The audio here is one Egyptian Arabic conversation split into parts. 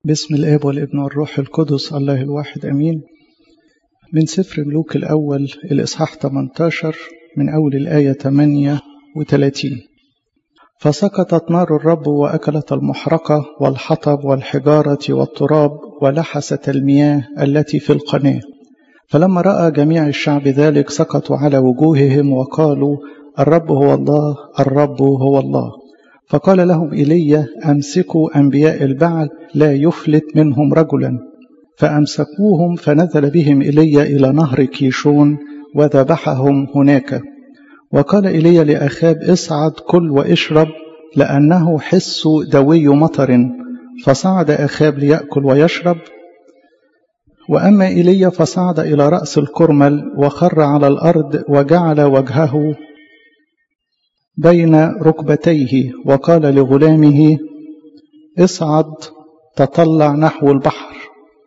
باسم الآب والابن والروح القدس الله الواحد أمين من سفر ملوك الأول الإصحاح 18 من أول الآية 38 فسقطت نار الرب وأكلت المحرقة والحطب والحجارة والتراب ولحست المياه التي في القناة فلما رأى جميع الشعب ذلك سقطوا على وجوههم وقالوا الرب هو الله الرب هو الله فقال لهم إيليا أمسكوا أنبياء البعل لا يفلت منهم رجلا فأمسكوهم فنزل بهم إيليا إلى نهر كيشون وذبحهم هناك وقال إيليا لأخاب اصعد كل واشرب لأنه حس دوي مطر فصعد أخاب ليأكل ويشرب وأما إيليا فصعد إلى رأس الكرمل وخر على الأرض وجعل وجهه بين ركبتيه وقال لغلامه اصعد تطلع نحو البحر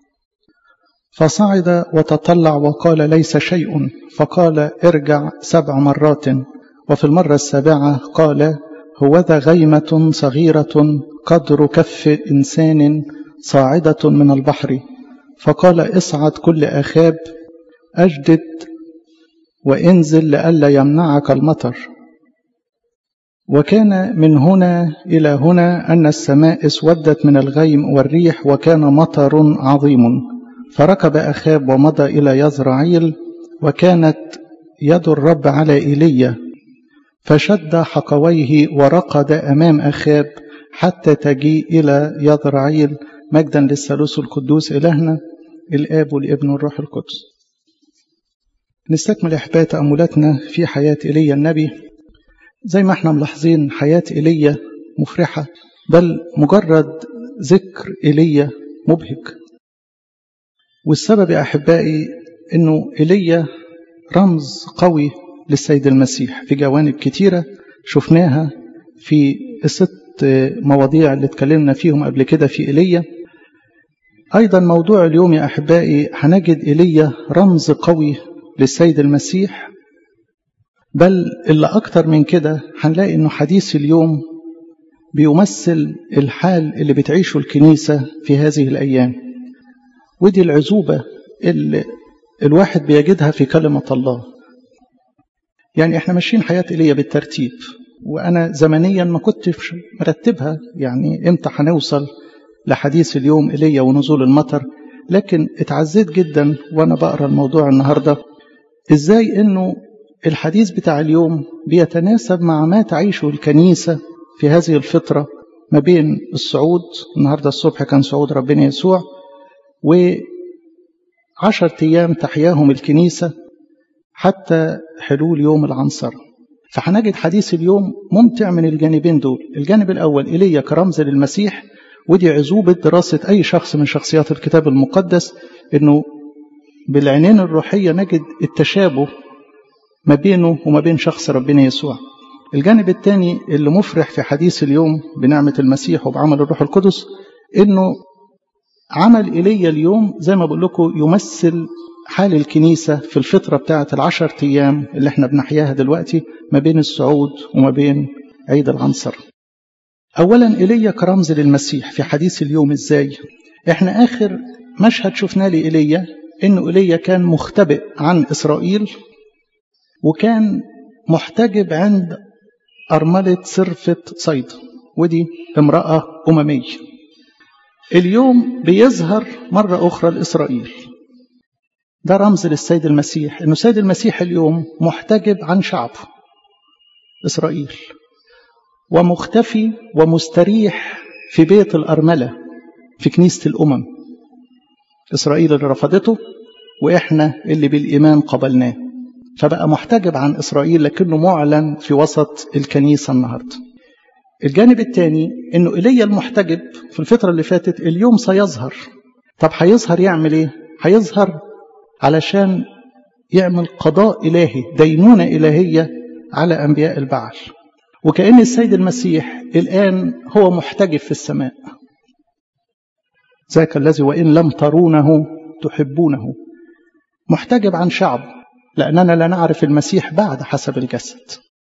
فصعد وتطلع وقال ليس شيء فقال ارجع سبع مرات وفي المرة السابعة قال هوذا غيمة صغيرة قدر كف إنسان صاعدة من البحر فقال اصعد كل أخاب أجدد وانزل لئلا يمنعك المطر وكان من هنا إلى هنا أن السماء اسودت من الغيم والريح وكان مطر عظيم فركب أخاب ومضى إلى يزرعيل وكانت يد الرب على إيليا فشد حقويه ورقد أمام أخاب حتى تجيء إلى يزرعيل مجدا للثالوث القدوس إلهنا الآب والابن والروح القدس نستكمل إحباء تأملاتنا في حياة إيليا النبي زي ما احنا ملاحظين حياة إيليا مفرحة بل مجرد ذكر إيليا مبهج والسبب يا أحبائي أنه إيليا رمز قوي للسيد المسيح في جوانب كتيرة شفناها في الست مواضيع اللي اتكلمنا فيهم قبل كده في إيليا أيضا موضوع اليوم يا أحبائي هنجد إيليا رمز قوي للسيد المسيح بل اللي أكتر من كده هنلاقي أنه حديث اليوم بيمثل الحال اللي بتعيشه الكنيسة في هذه الأيام ودي العزوبة اللي الواحد بيجدها في كلمة الله يعني احنا ماشيين حياة إيليا بالترتيب وأنا زمنيا ما كنتش مرتبها يعني امتى هنوصل لحديث اليوم إيليا ونزول المطر لكن اتعزيت جدا وأنا بقرأ الموضوع النهاردة إزاي إنه الحديث بتاع اليوم بيتناسب مع ما تعيشه الكنيسة في هذه الفترة ما بين الصعود النهاردة الصبح كان صعود ربنا يسوع وعشر أيام تحياهم الكنيسة حتى حلول يوم العنصر فهنجد حديث اليوم ممتع من الجانبين دول الجانب الأول إيليا كرمز للمسيح ودي عزوبة دراسة أي شخص من شخصيات الكتاب المقدس إنه بالعينين الروحية نجد التشابه ما بينه وما بين شخص ربنا يسوع الجانب الثاني اللي مفرح في حديث اليوم بنعمة المسيح وبعمل الروح القدس إنه عمل إيليا اليوم زي ما بقول لكم يمثل حال الكنيسة في الفترة بتاعة العشر أيام اللي احنا بنحياها دلوقتي ما بين الصعود وما بين عيد العنصر أولا إيليا كرمز للمسيح في حديث اليوم إزاي احنا آخر مشهد شفناه لإيليا إنه إيليا كان مختبئ عن إسرائيل وكان محتجب عند أرملة صرفة صيد ودي امرأة أممية اليوم بيظهر مرة أخرى لإسرائيل ده رمز للسيد المسيح إنه السيد المسيح اليوم محتجب عن شعبه إسرائيل ومختفي ومستريح في بيت الأرملة في كنيسة الأمم إسرائيل اللي رفضته وإحنا اللي بالإيمان قبلناه فبقى محتجب عن إسرائيل لكنه معلن في وسط الكنيسة النهاردة الجانب الثاني انه ايليا المحتجب في الفتره اللي فاتت اليوم سيظهر طب هيظهر يعمل ايه هيظهر علشان يعمل قضاء الهي دينونه الهيه على انبياء البعل وكأن السيد المسيح الآن هو محتجب في السماء ذاك الذي وإن لم ترونه تحبونه محتجب عن شعب لأننا لا نعرف المسيح بعد حسب الجسد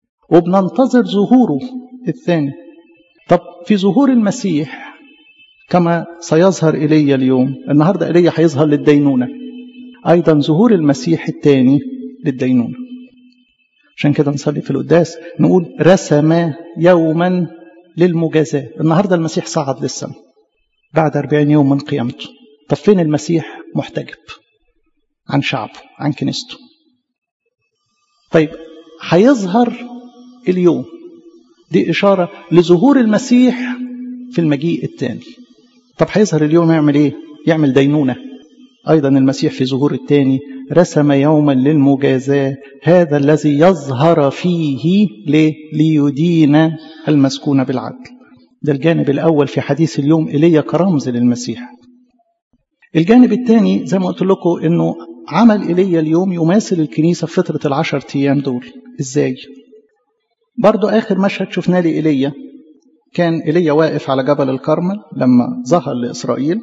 وبننتظر ظهوره الثاني طب في ظهور المسيح كما سيظهر إلي اليوم النهاردة إلي هيظهر للدينونة أيضا ظهور المسيح الثاني للدينونة عشان كده نصلي في القداس نقول رسم يوما للمجازاة النهاردة المسيح صعد للسماء بعد أربعين يوم من قيامته طب فين المسيح محتجب عن شعبه عن كنيسته طيب هيظهر اليوم دي إشارة لظهور المسيح في المجيء الثاني طب هيظهر اليوم يعمل إيه يعمل دينونة أيضا المسيح في ظهور الثاني رسم يوما للمجازاة هذا الذي يظهر فيه ليدين المسكون بالعدل ده الجانب الأول في حديث اليوم إلي كرمز للمسيح الجانب الثاني زي ما قلت لكم أنه عمل إلي اليوم يماثل الكنيسة في فترة العشر أيام دول إزاي؟ برضو آخر مشهد شفناه لإيليا كان إيليا واقف على جبل الكرمل لما ظهر لإسرائيل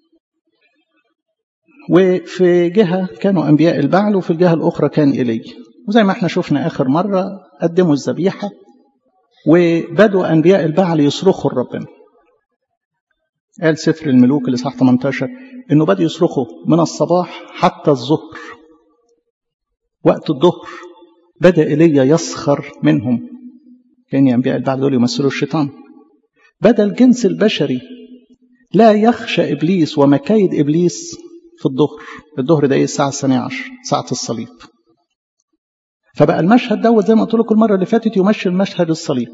وفي جهة كانوا أنبياء البعل وفي الجهة الأخرى كان إيليا وزي ما احنا شفنا آخر مرة قدموا الذبيحة وبدوا أنبياء البعل يصرخوا لربنا قال سفر الملوك الإصحاح 18 إنه بدأوا يصرخوا من الصباح حتى الظهر وقت الظهر بدأ إيليا يسخر منهم كان أنبياء البعل دول يمثلوا الشيطان بدأ الجنس البشري لا يخشى إبليس ومكايد إبليس في الظهر الظهر ده إيه الساعة الثانية عشر ساعة الصليب فبقى المشهد دوت زي ما قلت لكم المرة اللي فاتت يمثل مشهد الصليب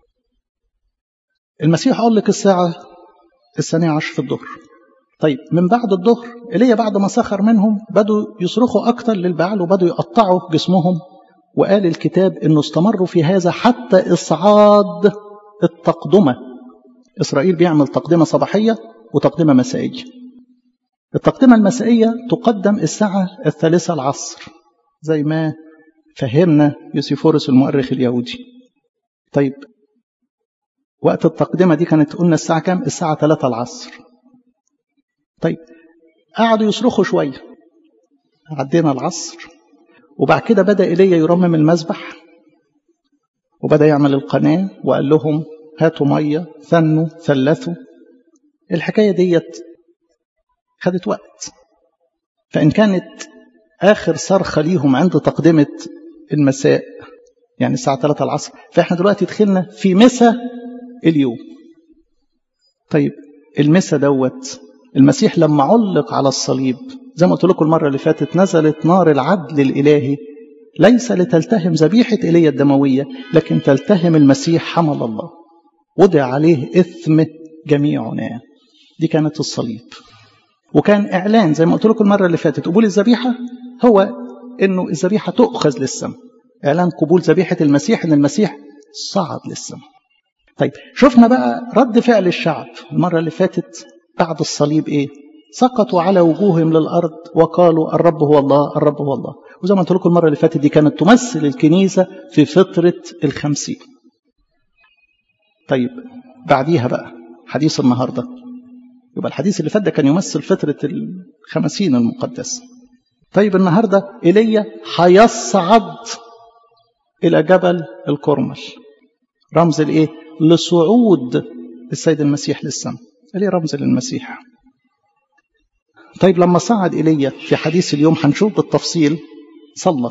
المسيح قال لك الساعة الثانية عشر في الظهر طيب من بعد الظهر إليه بعد ما سخر منهم بدوا يصرخوا أكتر للبعل وبدوا يقطعوا جسمهم وقال الكتاب أنه استمروا في هذا حتى إصعاد التقدمة إسرائيل بيعمل تقدمة صباحية وتقدمة مسائية التقدمة المسائية تقدم الساعة الثالثة العصر زي ما فهمنا يوسيفورس المؤرخ اليهودي طيب وقت التقدمة دي كانت قلنا الساعة كام؟ الساعة 3 العصر طيب قعدوا يصرخوا شوية عدينا العصر وبعد كده بدأ إيليا يرمم المذبح وبدأ يعمل القناة وقال لهم هاتوا مية ثنوا ثلثوا الحكاية ديت خدت وقت فإن كانت آخر صرخة ليهم عند تقدمة المساء يعني الساعة 3 العصر فإحنا دلوقتي دخلنا في مسا اليوم طيب المسا دوت المسيح لما علق على الصليب زي ما قلت لكم المرة اللي فاتت نزلت نار العدل الإلهي ليس لتلتهم ذبيحة إيليا الدموية لكن تلتهم المسيح حمل الله وضع عليه إثم جميعنا دي كانت الصليب وكان إعلان زي ما قلت لكم المرة اللي فاتت قبول الذبيحة هو إنه الذبيحة تؤخذ للسماء إعلان قبول ذبيحة المسيح إن المسيح صعد للسماء طيب شفنا بقى رد فعل الشعب المرة اللي فاتت بعد الصليب إيه سقطوا على وجوههم للأرض وقالوا الرب هو الله الرب هو الله وزي ما قلت لكم المرة اللي فاتت دي كانت تمثل الكنيسة في فترة الخمسين طيب بعديها بقى حديث النهاردة يبقى الحديث اللي فات ده كان يمثل فترة الخمسين المقدسة طيب النهاردة إيليا هيصعد إلى جبل الكرمل رمز الإيه؟ لصعود السيد المسيح للسماء ليه رمز للمسيح طيب لما صعد إيليا في حديث اليوم هنشوف بالتفصيل صلى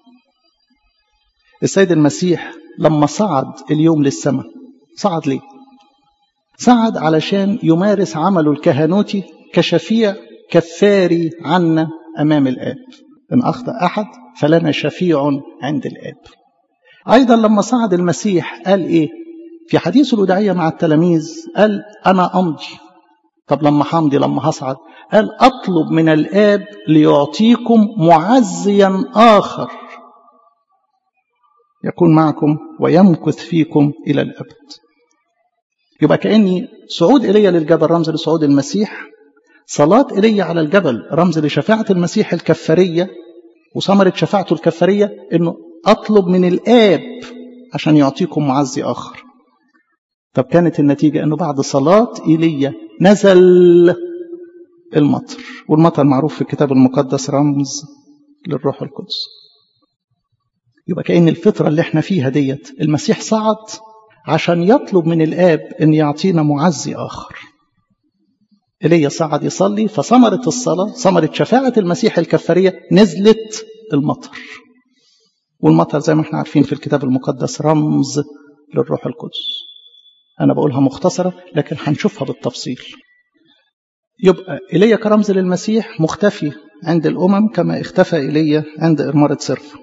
السيد المسيح لما صعد اليوم للسماء صعد ليه صعد علشان يمارس عمله الكهنوتي كشفيع كفاري عنا أمام الآب إن أخطأ أحد فلنا شفيع عند الآب أيضا لما صعد المسيح قال إيه في حديث الوداعية مع التلاميذ قال أنا أمضي طب لما همضي لما هصعد قال أطلب من الآب ليعطيكم معزيا آخر يكون معكم ويمكث فيكم إلى الأبد يبقى كأني صعود إلي للجبل رمز لصعود المسيح صلاة إلي على الجبل رمز لشفاعة المسيح الكفارية وثمرة شفاعته الكفارية إنه أطلب من الآب عشان يعطيكم معزي آخر طب كانت النتيجة أنه بعد صلاة إيليا نزل المطر والمطر معروف في الكتاب المقدس رمز للروح القدس يبقى كأن الفترة اللي احنا فيها ديت المسيح صعد عشان يطلب من الآب أن يعطينا معزي آخر ايليا صعد يصلي فثمرة الصلاة ثمرة شفاعة المسيح الكفارية نزلت المطر والمطر زي ما احنا عارفين في الكتاب المقدس رمز للروح القدس أنا بقولها مختصرة لكن هنشوفها بالتفصيل يبقى إيليا كرمز للمسيح مختفي عند الأمم كما اختفى إيليا عند إرمارة صرف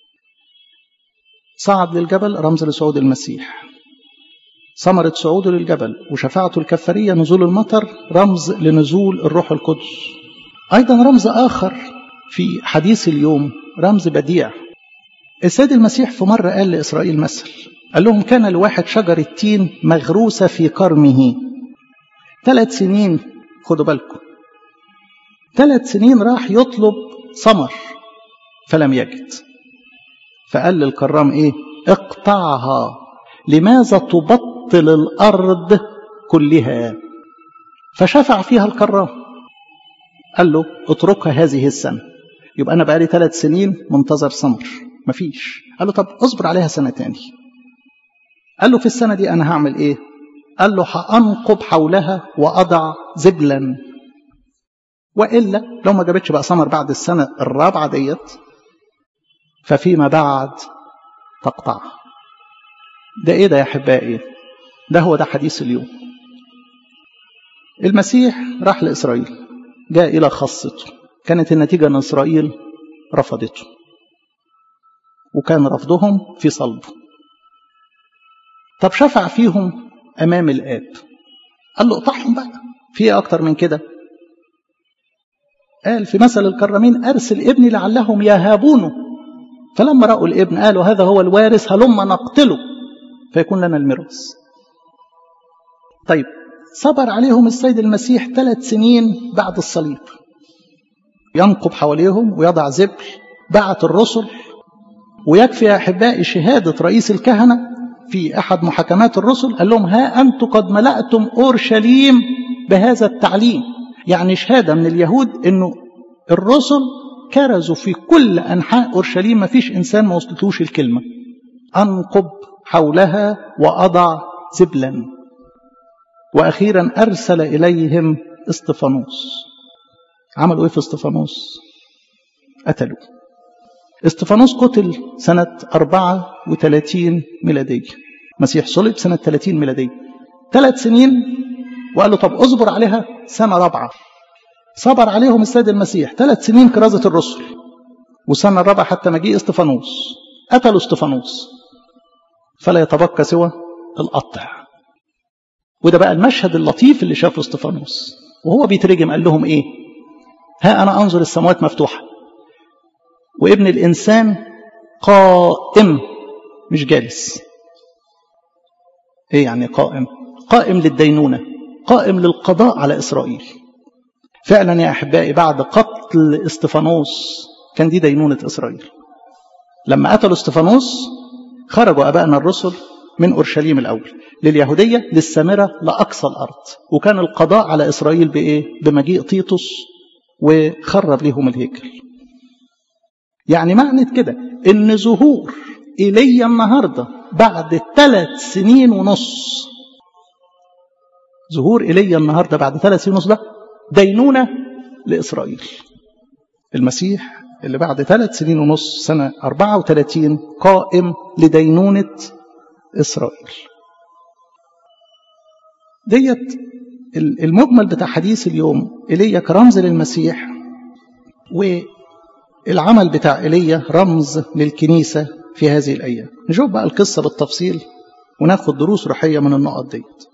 صعد للجبل رمز لصعود المسيح ثمرة صعوده للجبل وشفاعته الكفارية نزول المطر رمز لنزول الروح القدس أيضا رمز آخر في حديث اليوم رمز بديع السيد المسيح في مرة قال لإسرائيل مثل قال لهم كان لواحد شجر التين مغروسة في كرمه ثلاث سنين خدوا بالكم ثلاث سنين راح يطلب ثمر فلم يجد فقال للكرام ايه اقطعها لماذا تبطل الارض كلها فشفع فيها الكرام قال له اتركها هذه السنه يبقى انا بقالي ثلاث سنين منتظر ثمر مفيش قال له طب اصبر عليها سنه تاني قال له في السنه دي انا هعمل ايه قال له هانقب حولها واضع زبلا والا لو ما جابتش بقى ثمر بعد السنه الرابعه ديت ففيما بعد تقطعها ده ايه ده يا احبائي ده هو ده حديث اليوم المسيح راح لاسرائيل جاء الى خاصته كانت النتيجه ان اسرائيل رفضته وكان رفضهم في صلبه طب شفع فيهم امام الاب قال له اقطعهم بقى في ايه اكتر من كده قال في مثل الكرمين ارسل ابني لعلهم يهابونه فلما راوا الابن قالوا هذا هو الوارث هلما نقتله فيكون لنا الميراث طيب صبر عليهم السيد المسيح ثلاث سنين بعد الصليب ينقب حواليهم ويضع زبل بعت الرسل ويكفي يا احبائي شهاده رئيس الكهنه في احد محاكمات الرسل قال لهم ها انتم قد ملأتم اورشليم بهذا التعليم يعني شهاده من اليهود انه الرسل كرزوا في كل انحاء اورشليم ما فيش انسان ما وصلتلوش الكلمه انقب حولها واضع زبلا واخيرا ارسل اليهم اسطفانوس عملوا ايه في اسطفانوس قتلوه اسطفانوس قتل سنة 34 ميلادية مسيح صلب سنة 30 ميلادية ثلاث سنين وقال له طب اصبر عليها سنة رابعة صبر عليهم السيد المسيح ثلاث سنين كرازة الرسل وسنة الرابعة حتى مجيء اسطفانوس قتلوا اسطفانوس فلا يتبقى سوى القطع وده بقى المشهد اللطيف اللي شافه اسطفانوس وهو بيترجم قال لهم ايه ها انا انظر السماوات مفتوحه وابن الانسان قائم مش جالس ايه يعني قائم قائم للدينونه قائم للقضاء على اسرائيل فعلا يا احبائي بعد قتل استفانوس كان دي دينونه اسرائيل لما قتلوا استفانوس خرجوا ابائنا الرسل من اورشليم الاول لليهوديه للسامره لاقصى الارض وكان القضاء على اسرائيل بايه بمجيء تيتوس وخرب ليهم الهيكل يعني معنى كده ان ظهور ايليا النهارده بعد ثلاث سنين ونص ظهور ايليا النهارده بعد ثلاث سنين ونص ده دينونه لاسرائيل المسيح اللي بعد ثلاث سنين ونص سنه 34 قائم لدينونه اسرائيل ديت المجمل بتاع حديث اليوم ايليا كرمز للمسيح و العمل بتاع ايليا رمز للكنيسه في هذه الايام نشوف بقى القصه بالتفصيل وناخد دروس روحيه من النقط ديت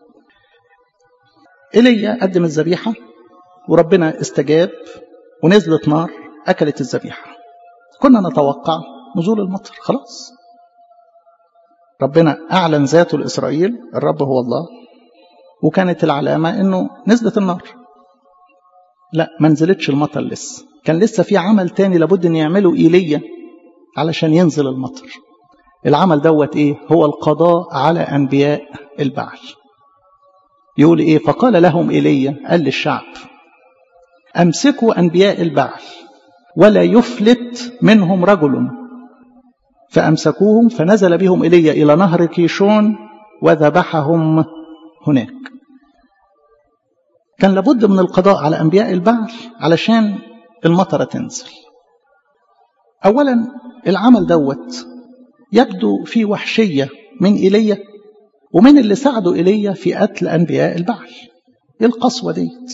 ايليا قدم الذبيحه وربنا استجاب ونزلت نار اكلت الذبيحه كنا نتوقع نزول المطر خلاص ربنا اعلن ذاته لاسرائيل الرب هو الله وكانت العلامه انه نزلت النار لا ما نزلتش المطر لسه كان لسه في عمل تاني لابد ان يعمله ايليا علشان ينزل المطر العمل دوت ايه هو القضاء على انبياء البعل يقول ايه فقال لهم ايليا قال للشعب امسكوا انبياء البعل ولا يفلت منهم رجل فامسكوهم فنزل بهم ايليا الى نهر كيشون وذبحهم هناك كان لابد من القضاء على أنبياء البعل علشان المطرة تنزل أولا العمل دوت يبدو في وحشية من إيليا ومن اللي ساعدوا إيليا في قتل أنبياء البعل إيه القسوة ديت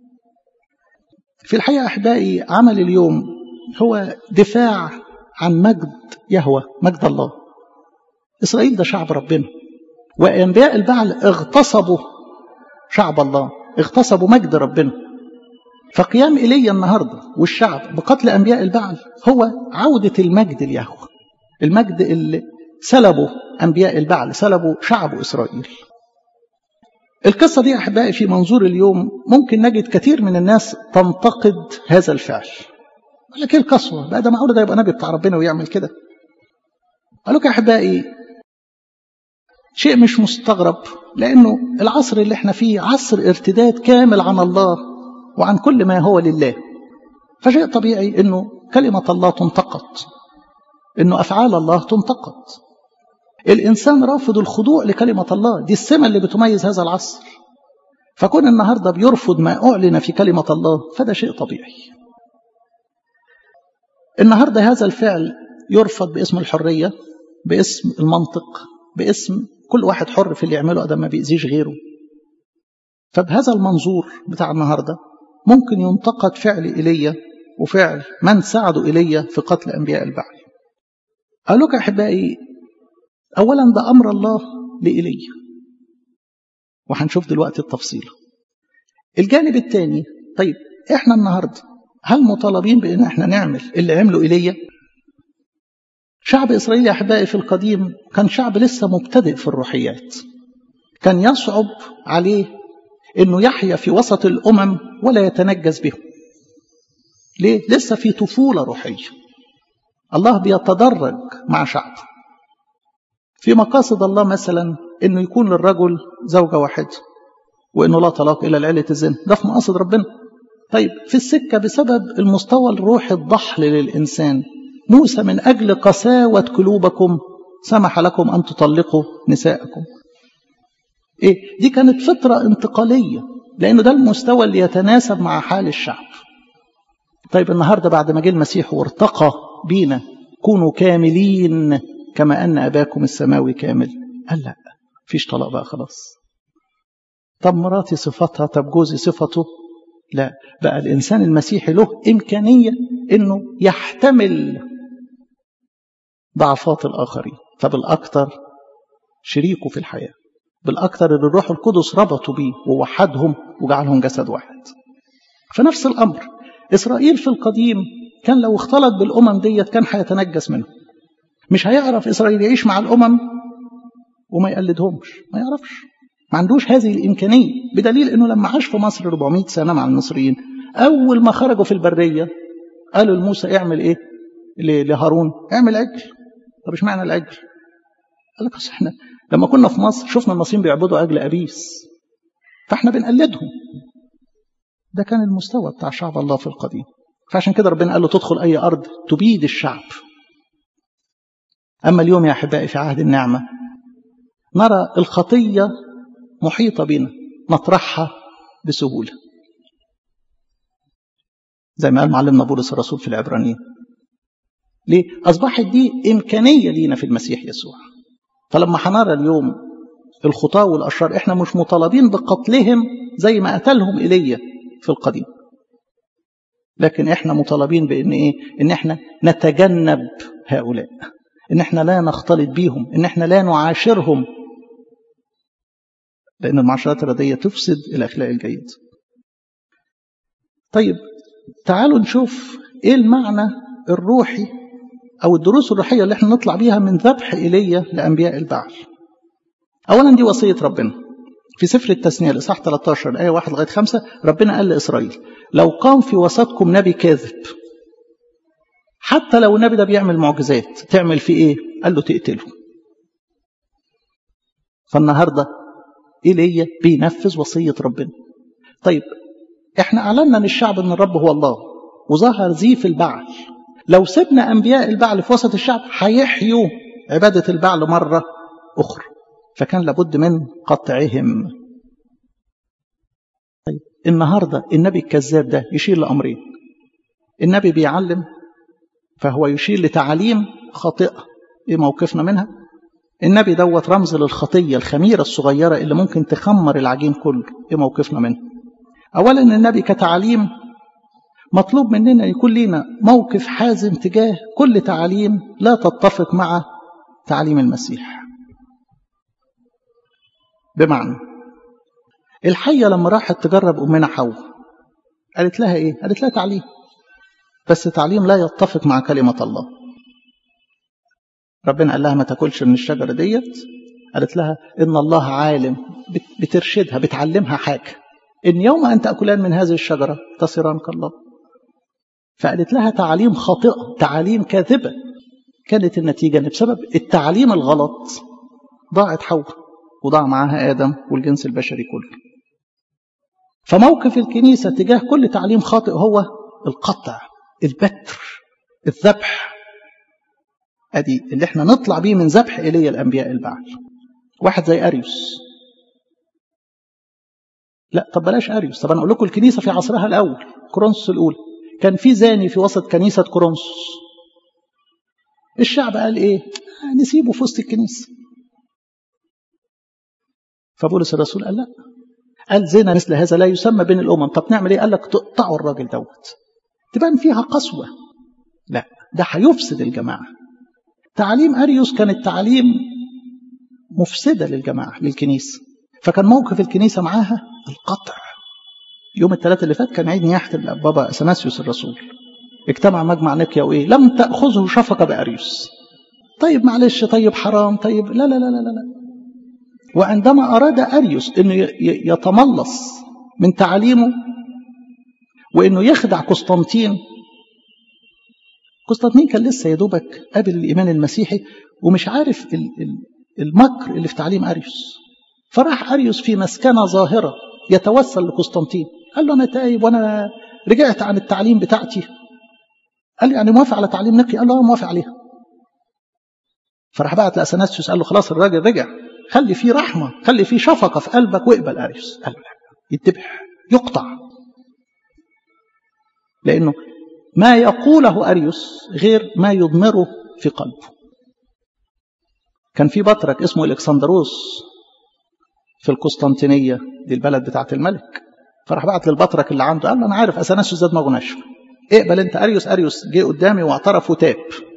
في الحقيقة أحبائي عمل اليوم هو دفاع عن مجد يهوى مجد الله إسرائيل ده شعب ربنا وأنبياء البعل اغتصبوا شعب الله اغتصبوا مجد ربنا فقيام إيليا النهاردة والشعب بقتل أنبياء البعل هو عودة المجد ليهوى المجد اللي سلبوا أنبياء البعل سلبوا شعب إسرائيل القصة دي أحبائي في منظور اليوم ممكن نجد كثير من الناس تنتقد هذا الفعل قال لك ايه القسوة بقى ده معقول ده يبقى نبي بتاع ربنا ويعمل كده قال لك يا أحبائي شيء مش مستغرب لأنه العصر اللي احنا فيه عصر ارتداد كامل عن الله وعن كل ما هو لله فشيء طبيعي انه كلمة الله تنتقد انه افعال الله تنتقد الانسان رافض الخضوع لكلمة الله دي السمة اللي بتميز هذا العصر فكون النهاردة بيرفض ما أعلن في كلمة الله فده شيء طبيعي النهاردة هذا الفعل يرفض باسم الحرية باسم المنطق باسم كل واحد حر في اللي يعمله أدم ما بيأذيش غيره فبهذا المنظور بتاع النهاردة ممكن ينتقد فعل إيليا وفعل من ساعدوا إيليا في قتل أنبياء البعل قال لك أحبائي أولا ده أمر الله لإيليا وهنشوف دلوقتي التفصيل الجانب الثاني طيب احنا النهارده هل مطالبين بان احنا نعمل اللي عمله ايليا شعب اسرائيل يا احبائي في القديم كان شعب لسه مبتدئ في الروحيات كان يصعب عليه انه يحيا في وسط الامم ولا يتنجس بهم ليه لسه في طفوله روحيه الله بيتدرج مع شعبه في مقاصد الله مثلا انه يكون للرجل زوجه واحده وانه لا طلاق الا لعله الزنا ده في مقاصد ربنا طيب في السكه بسبب المستوى الروحي الضحل للانسان موسى من اجل قساوه قلوبكم سمح لكم ان تطلقوا نساءكم ايه دي كانت فطره انتقاليه لانه ده المستوى اللي يتناسب مع حال الشعب طيب النهارده بعد ما جه المسيح وارتقى بينا كونوا كاملين كما ان اباكم السماوي كامل قال لا فيش طلاق بقى خلاص طب مراتي صفتها طب جوزي صفته لا بقى الإنسان المسيحي له إمكانية إنه يحتمل ضعفات الآخرين فبالأكثر شريكه في الحياة بالأكثر اللي الروح القدس ربطوا بيه ووحدهم وجعلهم جسد واحد فنفس الأمر إسرائيل في القديم كان لو اختلط بالأمم ديت كان هيتنجس منهم مش هيعرف إسرائيل يعيش مع الأمم وما يقلدهمش ما يعرفش ما عندوش هذه الإمكانية بدليل أنه لما عاش في مصر 400 سنة مع المصريين أول ما خرجوا في البرية قالوا لموسى اعمل إيه لهارون اعمل عجل طب اشمعنى العجل قال لك احنا لما كنا في مصر شفنا المصريين بيعبدوا عجل أبيس فاحنا بنقلدهم ده كان المستوى بتاع شعب الله في القديم فعشان كده ربنا قال له تدخل أي أرض تبيد الشعب أما اليوم يا أحبائي في عهد النعمة نرى الخطية محيطة بنا نطرحها بسهولة زي ما قال معلمنا بولس الرسول في العبرانيين ليه؟ أصبحت دي إمكانية لينا في المسيح يسوع فلما هنرى اليوم الخطاة والأشرار إحنا مش مطالبين بقتلهم زي ما قتلهم إيليا في القديم لكن إحنا مطالبين بإن إيه؟ إن إحنا نتجنب هؤلاء إن إحنا لا نختلط بيهم إن إحنا لا نعاشرهم لأن المعاشرات الردية تفسد الأخلاق الجيد طيب تعالوا نشوف إيه المعنى الروحي أو الدروس الروحية اللي احنا نطلع بيها من ذبح إيليا لأنبياء البعل أولا دي وصية ربنا في سفر التثنية الإصحاح 13 الآية 1 لغاية 5 ربنا قال لإسرائيل لو قام في وسطكم نبي كاذب حتى لو النبي ده بيعمل معجزات تعمل فيه إيه؟ قال له تقتله فالنهارده ايليا بينفذ وصيه ربنا طيب احنا اعلنا للشعب ان الرب هو الله وظهر زيف البعل لو سبنا انبياء البعل في وسط الشعب هيحيوا عباده البعل مره اخرى فكان لابد من قطعهم طيب النهارده النبي الكذاب ده يشير لامرين النبي بيعلم فهو يشير لتعاليم خاطئه ايه موقفنا منها النبي دوت رمز للخطيه الخميره الصغيره اللي ممكن تخمر العجين كله ايه موقفنا منها اولا النبي كتعاليم مطلوب مننا يكون لنا موقف حازم تجاه كل تعاليم لا تتفق مع تعاليم المسيح بمعنى الحية لما راحت تجرب أمنا حواء قالت لها إيه؟ قالت لها تعليم بس تعليم لا يتفق مع كلمة الله ربنا قال لها ما تاكلش من الشجرة ديت قالت لها إن الله عالم بترشدها بتعلمها حاجة إن يوم أن تأكلان من هذه الشجرة تصيران كالله فقالت لها تعاليم خاطئة تعاليم كاذبة كانت النتيجة أن بسبب التعليم الغلط ضاعت حواء وضاع معاها آدم والجنس البشري كله فموقف الكنيسة تجاه كل تعليم خاطئ هو القطع البتر الذبح ادي اللي احنا نطلع بيه من ذبح ايليا الانبياء البعل واحد زي اريوس لا طب بلاش اريوس طب انا اقول لكم الكنيسه في عصرها الاول كورنثوس الاولى كان في زاني في وسط كنيسه كورنثوس الشعب قال ايه نسيبه في وسط الكنيسه فبولس الرسول قال لا قال زنا مثل هذا لا يسمى بين الامم طب نعمل ايه قال لك تقطعوا الراجل دوت تبان فيها قسوه لا ده هيفسد الجماعه تعاليم اريوس كانت تعاليم مفسده للجماعه للكنيسه فكان موقف الكنيسه معاها القطع يوم الثلاثاء اللي فات كان عيد نياحه البابا اثناسيوس الرسول اجتمع مجمع نيقيا وايه لم تاخذه شفقه باريوس طيب معلش طيب حرام طيب لا لا لا لا لا وعندما أراد أريوس أنه يتملص من تعاليمه وأنه يخدع قسطنطين قسطنطين كان لسه يا دوبك قابل الإيمان المسيحي ومش عارف المكر اللي في تعليم أريوس فراح أريوس في مسكنة ظاهرة يتوسل لقسطنطين قال له أنا تايب وأنا رجعت عن التعليم بتاعتي قال له يعني موافق على تعليم نقي قال له أنا موافق عليها فراح بعت لأثناسيوس قال له خلاص الراجل رجع خلي فيه رحمة خلي فيه شفقة في قلبك واقبل أريوس قال له لا يتبح يقطع لأنه ما يقوله أريوس غير ما يضمره في قلبه كان في بطرك اسمه الكسندروس في القسطنطينية دي البلد بتاعت الملك فراح بعت للبطرك اللي عنده قال له أنا عارف أثناسيوس ده دماغه ناشفة اقبل أنت أريوس أريوس جه قدامي واعترف وتاب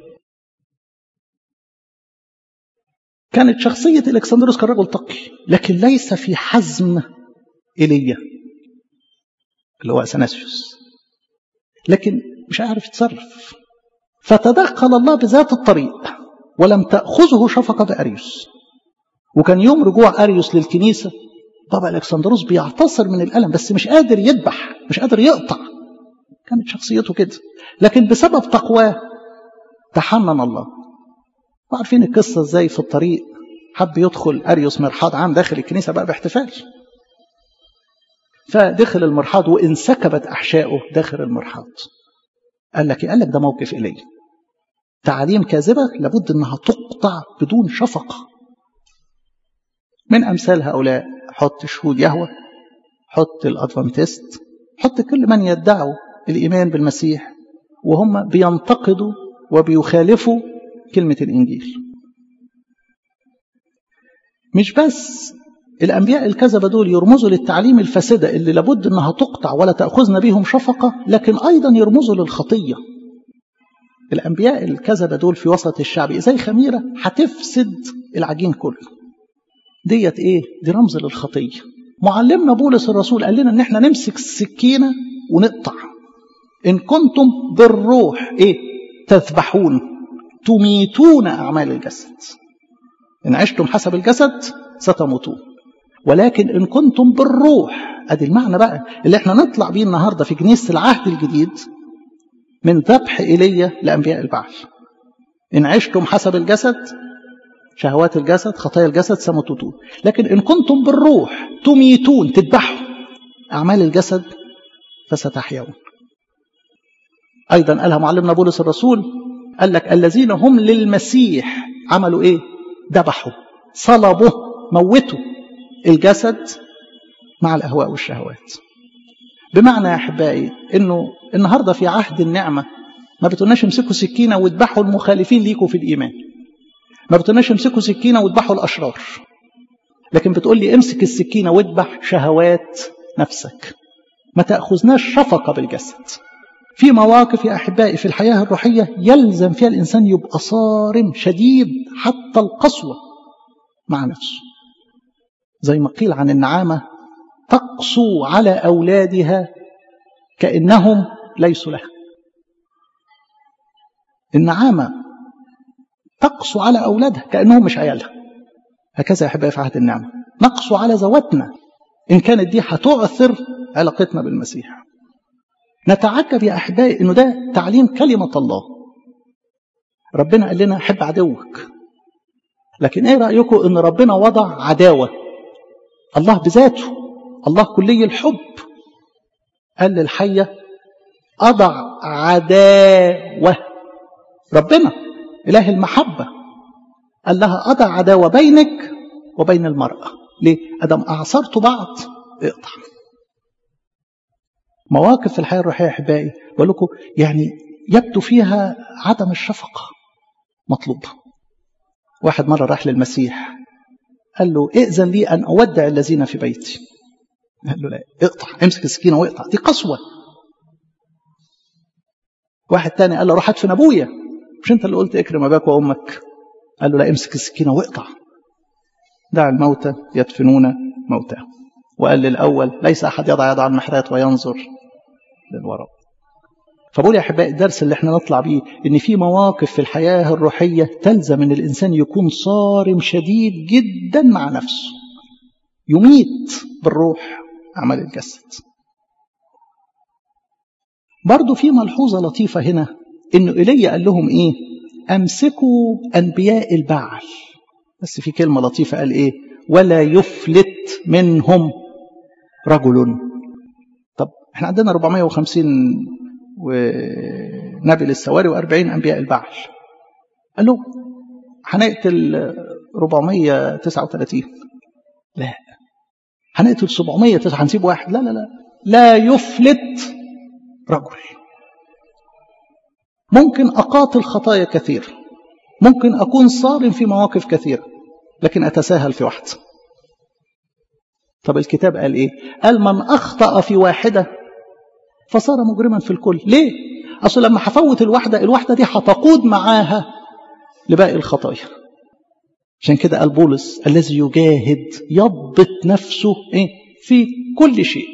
كانت شخصية الكسندروس كان رجل تقي لكن ليس في حزم إيليا اللي هو أثناسيوس لكن مش عارف يتصرف فتدخل الله بذات الطريق ولم تأخذه شفقة بأريوس وكان يوم رجوع أريوس للكنيسة بابا الكسندروس بيعتصر من الألم بس مش قادر يذبح مش قادر يقطع كانت شخصيته كده لكن بسبب تقواه تحنن الله وعارفين القصة ازاي في الطريق حب يدخل أريوس مرحاض عام داخل الكنيسة بقى باحتفال فدخل المرحاض وانسكبت أحشائه داخل المرحاض قال لك قال لك ده موقف إلي تعاليم كاذبة لابد أنها تقطع بدون شفقة من أمثال هؤلاء حط شهود يهوى حط الأدفانتست حط كل من يدعوا الإيمان بالمسيح وهم بينتقدوا وبيخالفوا كلمة الإنجيل مش بس الأنبياء الكذبة دول يرمزوا للتعليم الفاسدة اللي لابد أنها تقطع ولا تأخذنا بهم شفقة لكن أيضا يرمزوا للخطية الأنبياء الكذبة دول في وسط الشعب زي خميرة هتفسد العجين كله ديت إيه؟ دي رمز للخطية معلمنا بولس الرسول قال لنا إن إحنا نمسك السكينة ونقطع إن كنتم بالروح إيه؟ تذبحون تميتون أعمال الجسد إن عشتم حسب الجسد ستموتون ولكن إن كنتم بالروح أدي المعنى بقى اللي احنا نطلع بيه النهاردة في كنيسة العهد الجديد من ذبح إيليا لأنبياء البعل إن عشتم حسب الجسد شهوات الجسد خطايا الجسد سموتون لكن إن كنتم بالروح تميتون تذبحوا أعمال الجسد فستحيون أيضا قالها معلمنا بولس الرسول قال لك الذين هم للمسيح عملوا إيه ذبحوا صلبوا موتوا الجسد مع الأهواء والشهوات بمعنى يا أحبائي إنه النهاردة في عهد النعمة ما بتقولناش امسكوا سكينة واذبحوا المخالفين ليكوا في الإيمان ما بتقولناش امسكوا سكينة واذبحوا الأشرار لكن بتقول لي امسك السكينة واذبح شهوات نفسك ما تأخذناش شفقة بالجسد في مواقف يا أحبائي في الحياة الروحية يلزم فيها الإنسان يبقى صارم شديد حتى القسوة مع نفسه زي ما قيل عن النعامة تقسو على أولادها كأنهم ليسوا لها النعامة تقسو على أولادها كأنهم مش عيالها هكذا يا أحبائي في عهد النعمة نقسو على ذواتنا إن كانت دي هتؤثر علاقتنا بالمسيح نتعجب يا أحبائي إنه ده تعليم كلمة الله ربنا قال لنا حب عدوك لكن إيه رأيكم إن ربنا وضع عداوة الله بذاته الله كلي الحب قال للحية أضع عداوة ربنا إله المحبة قال لها أضع عداوة بينك وبين المرأة ليه؟ أدم أعصرتوا بعض اقطع مواقف في الحياة الروحية يا أحبائي بقول لكم يعني يبدو فيها عدم الشفقة مطلوبة واحد مرة راح للمسيح قال له ائذن لي أن أودع الذين في بيتي قال له لا اقطع امسك السكينة واقطع دي قسوة واحد تاني قال له روح ادفن ابويا مش انت اللي قلت اكرم اباك وامك قال له لا امسك السكينه واقطع دع الموتى يدفنون موتاهم وقال للاول ليس احد يضع يد على المحرات وينظر للوراء فبقول يا احبائي الدرس اللي احنا نطلع بيه ان في مواقف في الحياه الروحيه تلزم ان الانسان يكون صارم شديد جدا مع نفسه يميت بالروح اعمال الجسد برضو في ملحوظة لطيفة هنا إنه إيليا قال لهم إيه أمسكوا أنبياء البعل بس في كلمة لطيفة قال إيه ولا يفلت منهم رجل طب احنا عندنا 450 ونبي للسواري و40 أنبياء البعل قال له هنقتل 439 لا هنقتل 700 هنسيب واحد لا لا لا لا يفلت رجل ممكن أقاتل خطايا كثيرة ممكن أكون صارم في مواقف كثيرة لكن أتساهل في واحدة طب الكتاب قال إيه قال من أخطأ في واحدة فصار مجرما في الكل ليه أصل لما هفوت الواحدة الواحدة دي هتقود معاها لباقي الخطايا عشان كده قال بولس الذي يجاهد يضبط نفسه إيه في كل شيء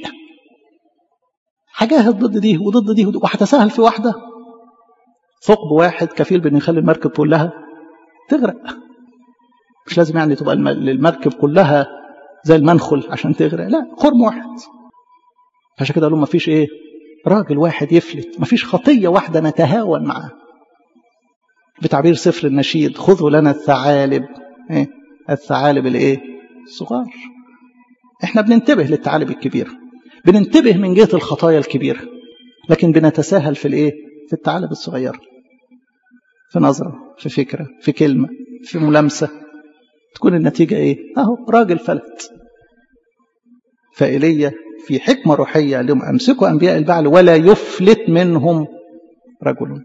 هجاهد ضد دي وضد دي وهتساهل في واحدة ثقب واحد كفيل بأن يخلي المركب كلها تغرق مش لازم يعني تبقى المركب كلها زي المنخل عشان تغرق لا خرم واحد عشان كده قالوا ما فيش ايه راجل واحد يفلت ما فيش خطية واحدة نتهاون معاه بتعبير سفر النشيد خذوا لنا الثعالب ايه الثعالب الايه الصغار احنا بننتبه للثعالب الكبيره بننتبه من جهة الخطايا الكبيرة لكن بنتساهل في الايه في الثعالب الصغيرة في نظرة في فكرة في كلمة في ملامسة تكون النتيجة ايه اهو راجل فلت فإلي في حكمة روحية لهم أمسكوا أنبياء البعل ولا يفلت منهم رجل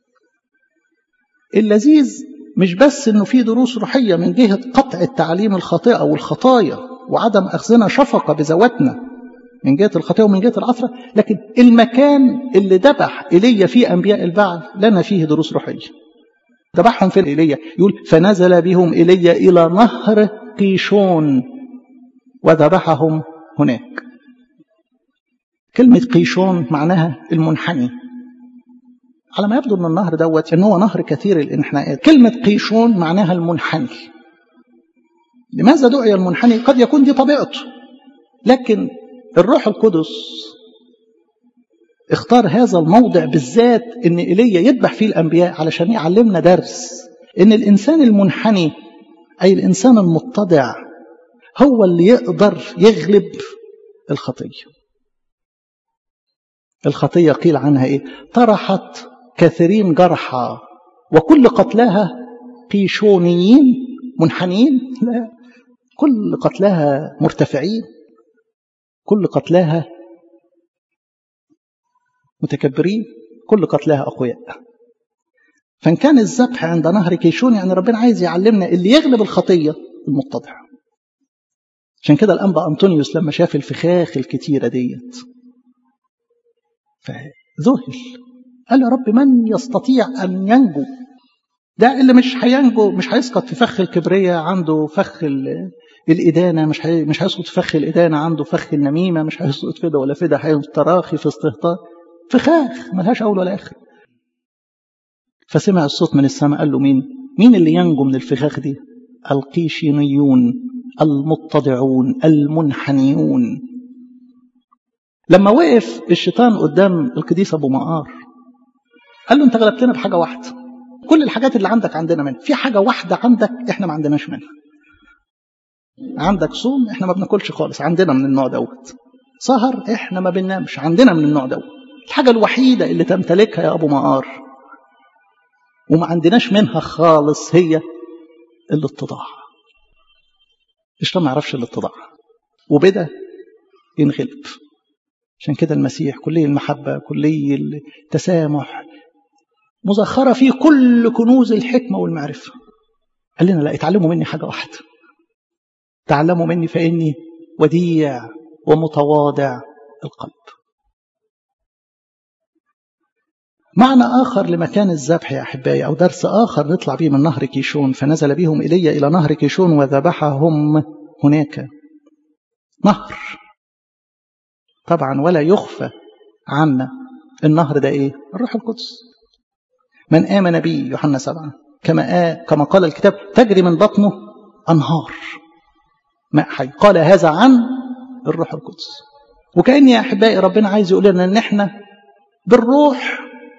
اللذيذ مش بس انه في دروس روحية من جهة قطع التعليم الخاطئة والخطايا وعدم أخذنا شفقة بذواتنا من جهة الخطيئة ومن جهة العثرة لكن المكان اللي ذبح إيليا فيه أنبياء البعل لنا فيه دروس روحية ذبحهم فين إيليا يقول فنزل بهم إيليا إلى نهر قيشون وذبحهم هناك كلمة قيشون معناها المنحني على ما يبدو أن النهر دوت أن هو نهر كثير الانحناءات كلمة قيشون معناها المنحني لماذا دعي المنحني قد يكون دي طبيعته لكن الروح القدس اختار هذا الموضع بالذات ان ايليا يذبح فيه الانبياء علشان يعلمنا درس ان الانسان المنحني اي الانسان المتضع هو اللي يقدر يغلب الخطيه الخطيه قيل عنها ايه طرحت كثيرين جرحى وكل قتلاها قيشونيين منحنيين لا كل قتلاها مرتفعين كل قتلاها متكبرين كل قتلاها أقوياء فإن كان الذبح عند نهر كيشون يعني ربنا عايز يعلمنا اللي يغلب الخطية المتضع عشان كده الأنبا أنطونيوس لما شاف الفخاخ الكتيرة ديت فذهل قال يا رب من يستطيع أن ينجو ده اللي مش هينجو مش هيسقط في فخ الكبرية عنده فخ الإدانة مش هي مش هيسقط في فخ الإدانة عنده فخ النميمة مش هيسقط في ده ولا في ده هيسقط تراخي في استهتار فخاخ ملهاش أول ولا آخر فسمع الصوت من السماء قال له مين مين اللي ينجو من الفخاخ دي القيشينيون المتضعون المنحنيون لما وقف الشيطان قدام القديس ابو مقار قال له انت غلبتنا بحاجه واحده كل الحاجات اللي عندك عندنا منها في حاجه واحده عندك احنا ما عندناش منها عندك صوم احنا ما بناكلش خالص عندنا من النوع دوت سهر احنا ما بننامش عندنا من النوع دوت الحاجه الوحيده اللي تمتلكها يا ابو مقار وما عندناش منها خالص هي الاتضاع الشيطان ما يعرفش الاتضاع وبدا ينغلب عشان كده المسيح كلية المحبة كلية التسامح مزخرة فيه كل كنوز الحكمة والمعرفة قال لنا لا اتعلموا مني حاجة واحدة تعلموا مني فإني وديع ومتواضع القلب معنى آخر لمكان الذبح يا أحبائي أو درس آخر نطلع به من نهر كيشون فنزل بهم إلي إلى نهر كيشون وذبحهم هناك نهر طبعا ولا يخفى عنا النهر ده إيه الروح القدس من آمن بي يوحنا سبعة كما آه كما قال الكتاب تجري من بطنه أنهار ماء حي قال هذا عن الروح القدس وكأن يا أحبائي ربنا عايز يقول لنا إن إحنا بالروح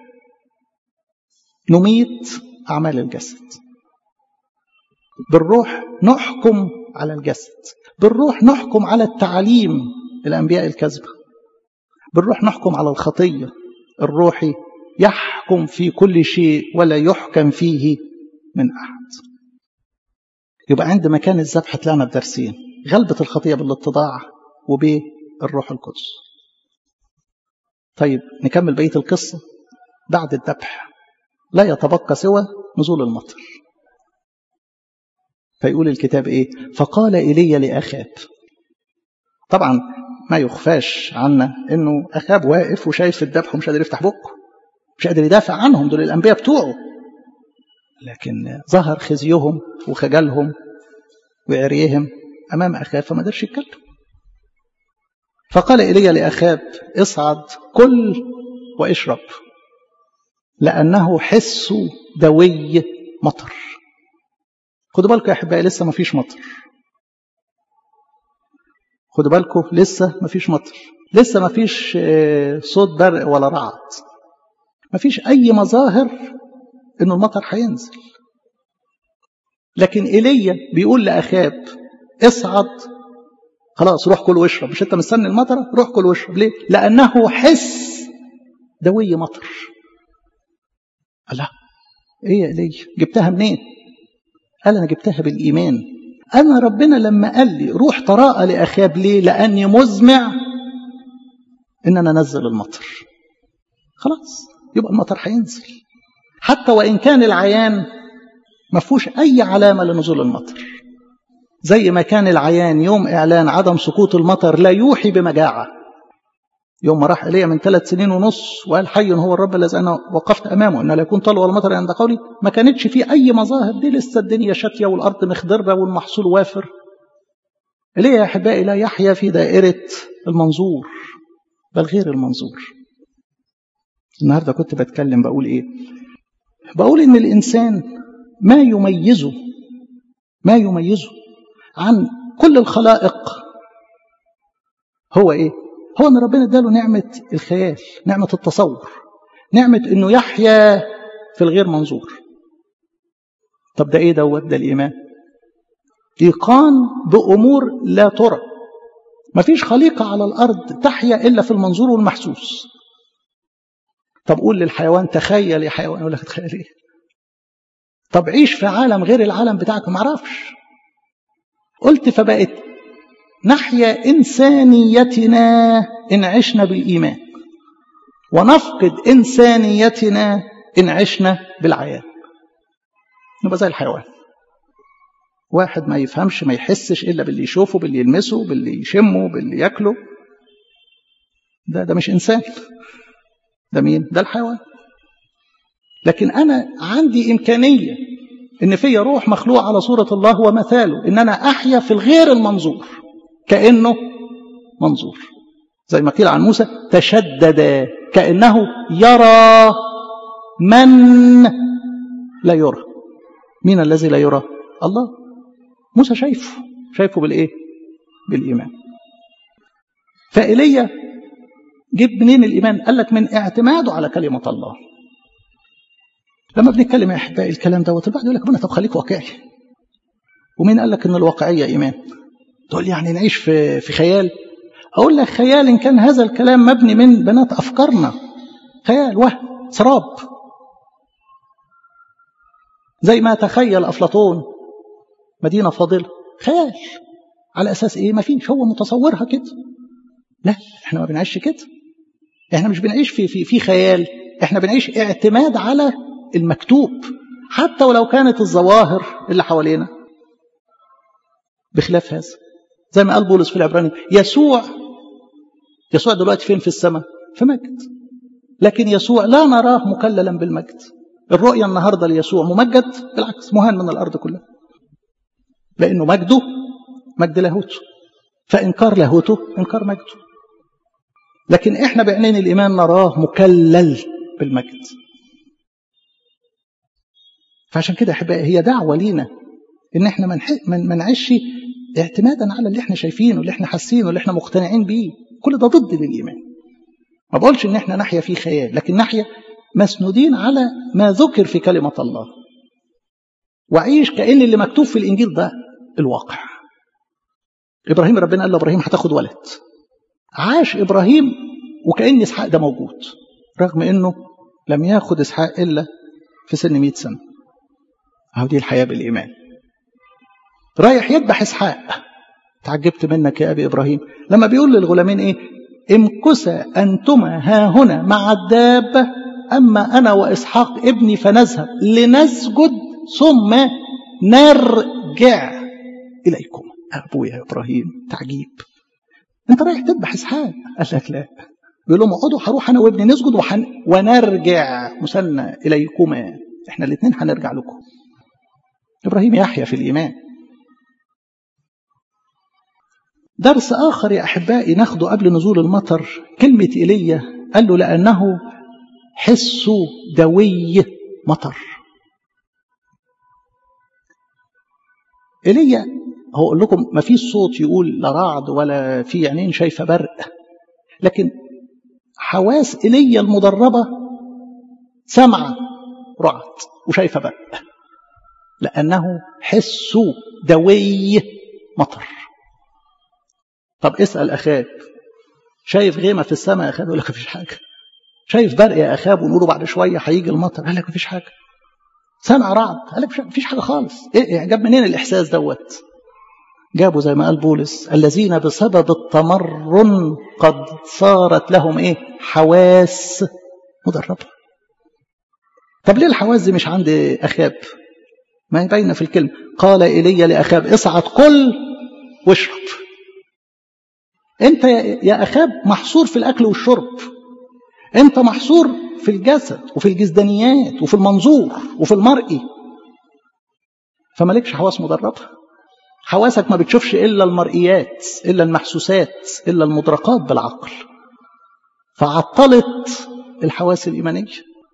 نميت أعمال الجسد بالروح نحكم على الجسد بالروح نحكم على التعليم الأنبياء الكذبة بالروح نحكم على الخطية الروحي يحكم في كل شيء ولا يحكم فيه من أحد يبقى عند مكان الذبح طلعنا بدرسين غلبة الخطية بالاتضاع وبالروح القدس طيب نكمل بقية القصة بعد الذبح لا يتبقى سوى نزول المطر فيقول الكتاب ايه فقال ايليا لاخاب طبعا ما يخفاش عنا انه اخاب واقف وشايف الذبح ومش قادر يفتح بقه مش قادر يدافع عنهم دول الانبياء بتوعه لكن ظهر خزيهم وخجلهم وعريهم امام اخاب فما قدرش يتكلم فقال ايليا لاخاب اصعد كل واشرب لأنه حس دوي مطر خدوا بالكم يا أحبائي لسه ما فيش مطر خدوا بالكم لسه ما فيش مطر لسه ما فيش صوت برق ولا رعد ما فيش أي مظاهر إنه المطر هينزل لكن إيليا بيقول لأخاب اصعد خلاص روح كل واشرب مش انت مستني المطر روح كل واشرب ليه لأنه حس دوي مطر لا ايه يا ليه جبتها منين قال انا جبتها بالايمان انا ربنا لما قال لي روح تراءى لاخاب ليه لاني مزمع ان انا انزل المطر خلاص يبقى المطر هينزل حتى وان كان العيان ما فيهوش اي علامه لنزول المطر زي ما كان العيان يوم اعلان عدم سقوط المطر لا يوحي بمجاعه يوم ما راح إلي من ثلاث سنين ونص وقال حي هو الرب الذي أنا وقفت أمامه إن لا يكون طل ولا مطر عند قولي ما كانتش فيه أي مظاهر دي لسه الدنيا شاتية والأرض مخضرة والمحصول وافر إلي يا أحبائي لا يحيا في دائرة المنظور بل غير المنظور النهاردة كنت بتكلم بقول إيه بقول إن الإنسان ما يميزه ما يميزه عن كل الخلائق هو إيه هو ان ربنا اداله نعمه الخيال نعمه التصور نعمه انه يحيا في الغير منظور طب ده ايه دوت ده الايمان ايقان بامور لا ترى مفيش خليقه على الارض تحيا الا في المنظور والمحسوس طب قول للحيوان تخيل يا حيوان يقول لك تخيل ايه طب عيش في عالم غير العالم بتاعك ما اعرفش قلت فبقت نحيا إنسانيتنا إن عشنا بالإيمان ونفقد إنسانيتنا إن عشنا بالعيان نبقى زي الحيوان واحد ما يفهمش ما يحسش إلا باللي يشوفه باللي يلمسه باللي يشمه باللي ياكله ده ده مش إنسان ده مين؟ ده الحيوان لكن أنا عندي إمكانية إن فيا روح مخلوق على صورة الله ومثاله إن أنا أحيا في الغير المنظور كأنه منظور زي ما قيل عن موسى تشدد كأنه يرى من لا يرى مين الذي لا يرى الله موسى شايفه شايفه بالإيه بالإيمان فإيليا جيب منين الإيمان قال لك من اعتماده على كلمة الله لما بنتكلم يا احبائي الكلام دوت البعض يقول لك ربنا طب خليك واقعي ومين قال لك ان الواقعيه ايمان تقول لي يعني نعيش في في خيال اقول لك خيال ان كان هذا الكلام مبني من بنات افكارنا خيال وهم سراب زي ما تخيل افلاطون مدينه فاضله خيال على اساس ايه ما فيش هو متصورها كده لا احنا ما بنعيش كده احنا مش بنعيش في في في خيال احنا بنعيش اعتماد على المكتوب حتى ولو كانت الظواهر اللي حوالينا بخلاف هذا زي ما قال بولس في العبراني يسوع يسوع دلوقتي فين في السماء في مجد لكن يسوع لا نراه مكللا بالمجد الرؤية النهاردة ليسوع ممجد بالعكس مهان من الأرض كلها لأنه مجده مجد لاهوته فإنكار لاهوته إنكار مجده لكن إحنا بعينين الإيمان نراه مكلل بالمجد فعشان كده احبائي هي دعوه لينا ان احنا ما نعيش اعتمادا على اللي احنا شايفينه اللي احنا حاسينه اللي احنا مقتنعين بيه كل ده ضد للايمان ما بقولش ان احنا نحيا فيه خيال لكن نحيا مسنودين على ما ذكر في كلمه الله وعيش كان اللي مكتوب في الانجيل ده الواقع ابراهيم ربنا قال له ابراهيم هتاخد ولد عاش ابراهيم وكان اسحاق ده موجود رغم انه لم ياخد اسحاق الا في سن 100 سنه اهو دي الحياه بالايمان رايح يذبح اسحاق تعجبت منك يا ابي ابراهيم لما بيقول للغلامين ايه امكثا انتما ها هنا مع الدابه اما انا واسحاق ابني فنذهب لنسجد ثم نرجع اليكم ابويا يا ابراهيم تعجيب انت رايح تذبح اسحاق قال لك لا بيقول لهم اقعدوا هروح انا وابني نسجد وحن... ونرجع مثنى اليكما احنا الاثنين هنرجع لكم ابراهيم يحيا في الايمان درس اخر يا احبائي ناخده قبل نزول المطر كلمه ايليا قال له لانه حس دوي مطر ايليا هو اقول لكم ما فيش صوت يقول لا رعد ولا في عينين شايفه برق لكن حواس ايليا المدربه سمع رعد وشايفه برق لانه حس دوي مطر طب اسال اخاك شايف غيمه في السماء يا اخاب يقول لك مفيش حاجه شايف برق يا اخاب ونقوله بعد شويه هيجي المطر قال لك مفيش حاجه سمع رعد قال لك مفيش حاجه خالص ايه جاب منين الاحساس دوت جابوا زي ما قال بولس الذين بسبب التمرن قد صارت لهم ايه حواس مدربه طب ليه الحواس دي مش عند اخاب ما هي باينه في الكلمه قال ايليا لاخاب اصعد كل واشرب انت يا اخاب محصور في الاكل والشرب انت محصور في الجسد وفي الجسدانيات وفي المنظور وفي المرئي فمالكش حواس مدربه حواسك ما بتشوفش الا المرئيات الا المحسوسات الا المدركات بالعقل فعطلت الحواس الايمانيه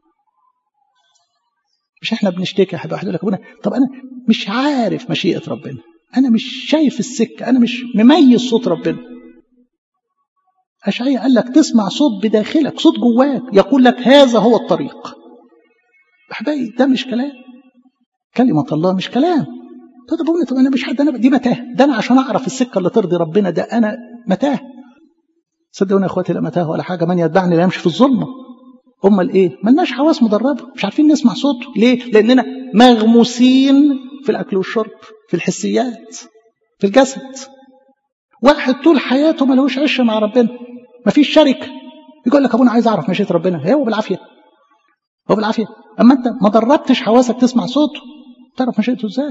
مش احنا بنشتكي يا حبيبي لك ابونا طب انا مش عارف مشيئه ربنا انا مش شايف السكه انا مش مميز صوت ربنا أشعية قال لك تسمع صوت بداخلك صوت جواك يقول لك هذا هو الطريق أحبائي ده مش كلام كلمة الله مش كلام طب بقول طب أنا مش حد أنا دي متاه ده أنا عشان أعرف السكة اللي ترضي ربنا ده أنا متاه صدقوني يا إخواتي لا متاه ولا حاجة من يتبعني لا يمشي في الظلمة أمال إيه؟ ملناش حواس مدربة مش عارفين نسمع صوته ليه؟ لأننا مغموسين في الأكل والشرب في الحسيات في الجسد واحد طول حياته ملوش عشرة مع ربنا مفيش شركة يقول لك ابونا عايز اعرف مشيئه ربنا هو بالعافيه هو بالعافيه اما انت ما دربتش حواسك تسمع صوته تعرف مشيئته ازاي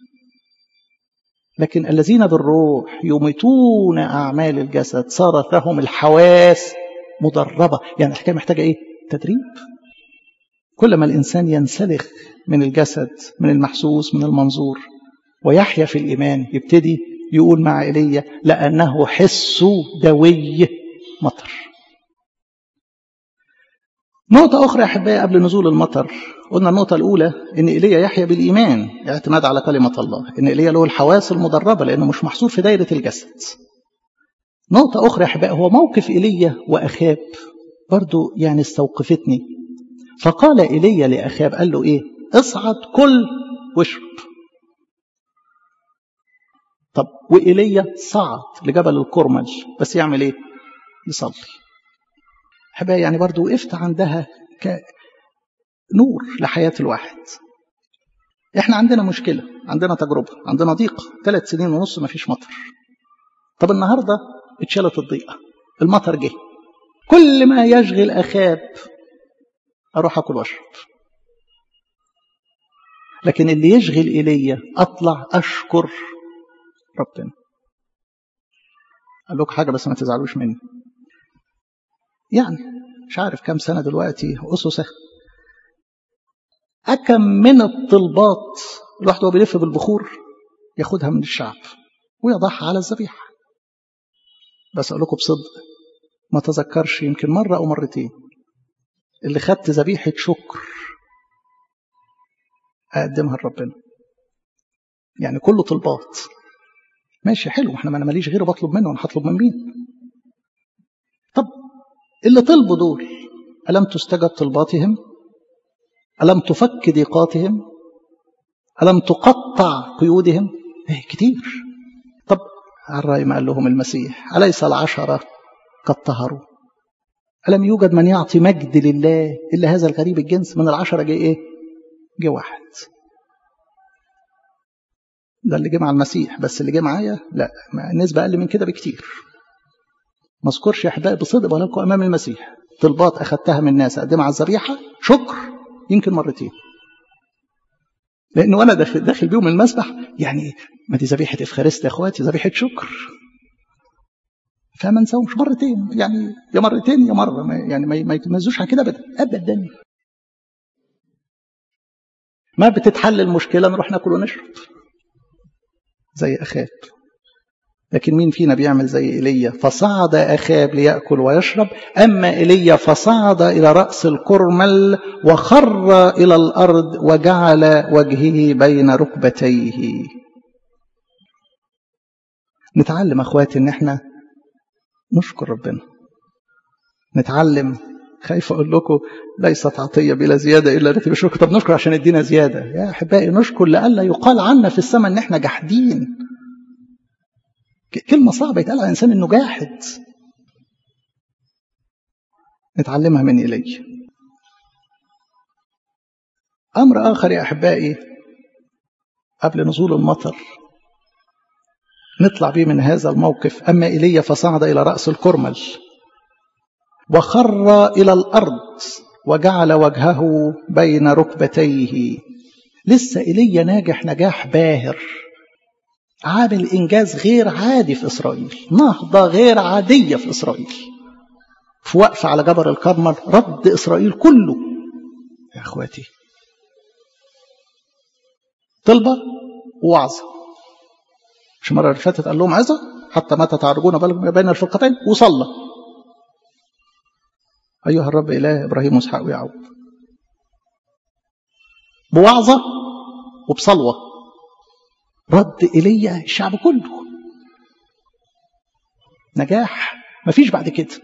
لكن الذين بالروح يميتون اعمال الجسد صارت لهم الحواس مدربه يعني الحكايه محتاجه ايه تدريب كل ما الانسان ينسلخ من الجسد من المحسوس من المنظور ويحيا في الايمان يبتدي يقول مع ايليا لانه حس دوي مطر نقطة أخرى يا أحبائي قبل نزول المطر قلنا النقطة الأولى إن إيليا يحيا بالإيمان اعتماد على كلمة الله إن إيليا له الحواس المدربة لأنه مش محصور في دايرة الجسد نقطة أخرى يا أحبائي هو موقف إيليا وأخاب برضو يعني استوقفتني فقال إيليا لأخاب قال له إيه اصعد كل واشرب طب وإيليا صعد لجبل الكرمل بس يعمل إيه يصلي أحبائي يعني برضو وقفت عندها كنور لحياة الواحد احنا عندنا مشكلة عندنا تجربة عندنا ضيق ثلاث سنين ونص ما فيش مطر طب النهاردة اتشالت الضيقة المطر جه كل ما يشغل أخاب أروح أكل وأشرب لكن اللي يشغل إلي أطلع أشكر ربنا قال لكم حاجة بس ما تزعلوش مني يعني مش عارف كام سنة دلوقتي أسسة أكم من الطلبات الواحد وهو بيلف بالبخور ياخدها من الشعب ويضعها على الذبيحة بس أقول لكم بصدق ما تذكرش يمكن مرة أو مرتين اللي خدت ذبيحة شكر أقدمها لربنا يعني كله طلبات ماشي حلو احنا ما انا ماليش غيره بطلب منه انا هطلب من مين طب اللي طلبوا دول ألم تستجب طلباتهم ألم تفك ضيقاتهم ألم تقطع قيودهم ايه كتير طب على الرأي ما قال لهم المسيح أليس العشرة قد طهروا ألم يوجد من يعطي مجد لله إلا هذا الغريب الجنس من العشرة جه إيه جه واحد ده اللي جه مع المسيح بس اللي جه معايا لا النسبة أقل من كده بكتير ما اذكرش يا احبائي بصدق بقول لكم امام المسيح طلبات اخذتها من الناس اقدمها على الذبيحه شكر يمكن مرتين لانه انا داخل, داخل بيهم المسبح يعني ما دي ذبيحه افخارست يا اخواتي ذبيحه شكر فما نساهمش مرتين يعني يا مرتين يا مره ما يعني ما يتميزوش عن كده ابدا ابدا ما بتتحل المشكله نروح ناكل ونشرب زي اخاب لكن مين فينا بيعمل زي ايليا فصعد اخاب لياكل ويشرب اما ايليا فصعد الى راس الكرمل وخر الى الارض وجعل وجهه بين ركبتيه نتعلم اخواتي ان احنا نشكر ربنا نتعلم خايف اقول لكم ليست عطيه بلا زياده الا التي بشكر طب نشكر عشان ادينا زياده يا احبائي نشكر لئلا يقال عنا في السماء ان احنا جاحدين كلمة صعبة يتقال على الإنسان إنه جاحد نتعلمها من إلي أمر آخر يا أحبائي قبل نزول المطر نطلع بيه من هذا الموقف أما إلي فصعد إلى رأس الكرمل وخر إلى الأرض وجعل وجهه بين ركبتيه لسه إلي ناجح نجاح باهر عامل إنجاز غير عادي في إسرائيل نهضة غير عادية في إسرائيل في وقف على جبل الكرمل رد إسرائيل كله يا أخواتي طلبة ووعظة مش مرة اللي فاتت قال لهم عظة حتى متى تعرجون بين الفرقتين وصلى أيها الرب إله إبراهيم وإسحاق ويعقوب بوعظة وبصلوة رد إلي الشعب كله نجاح مفيش بعد كده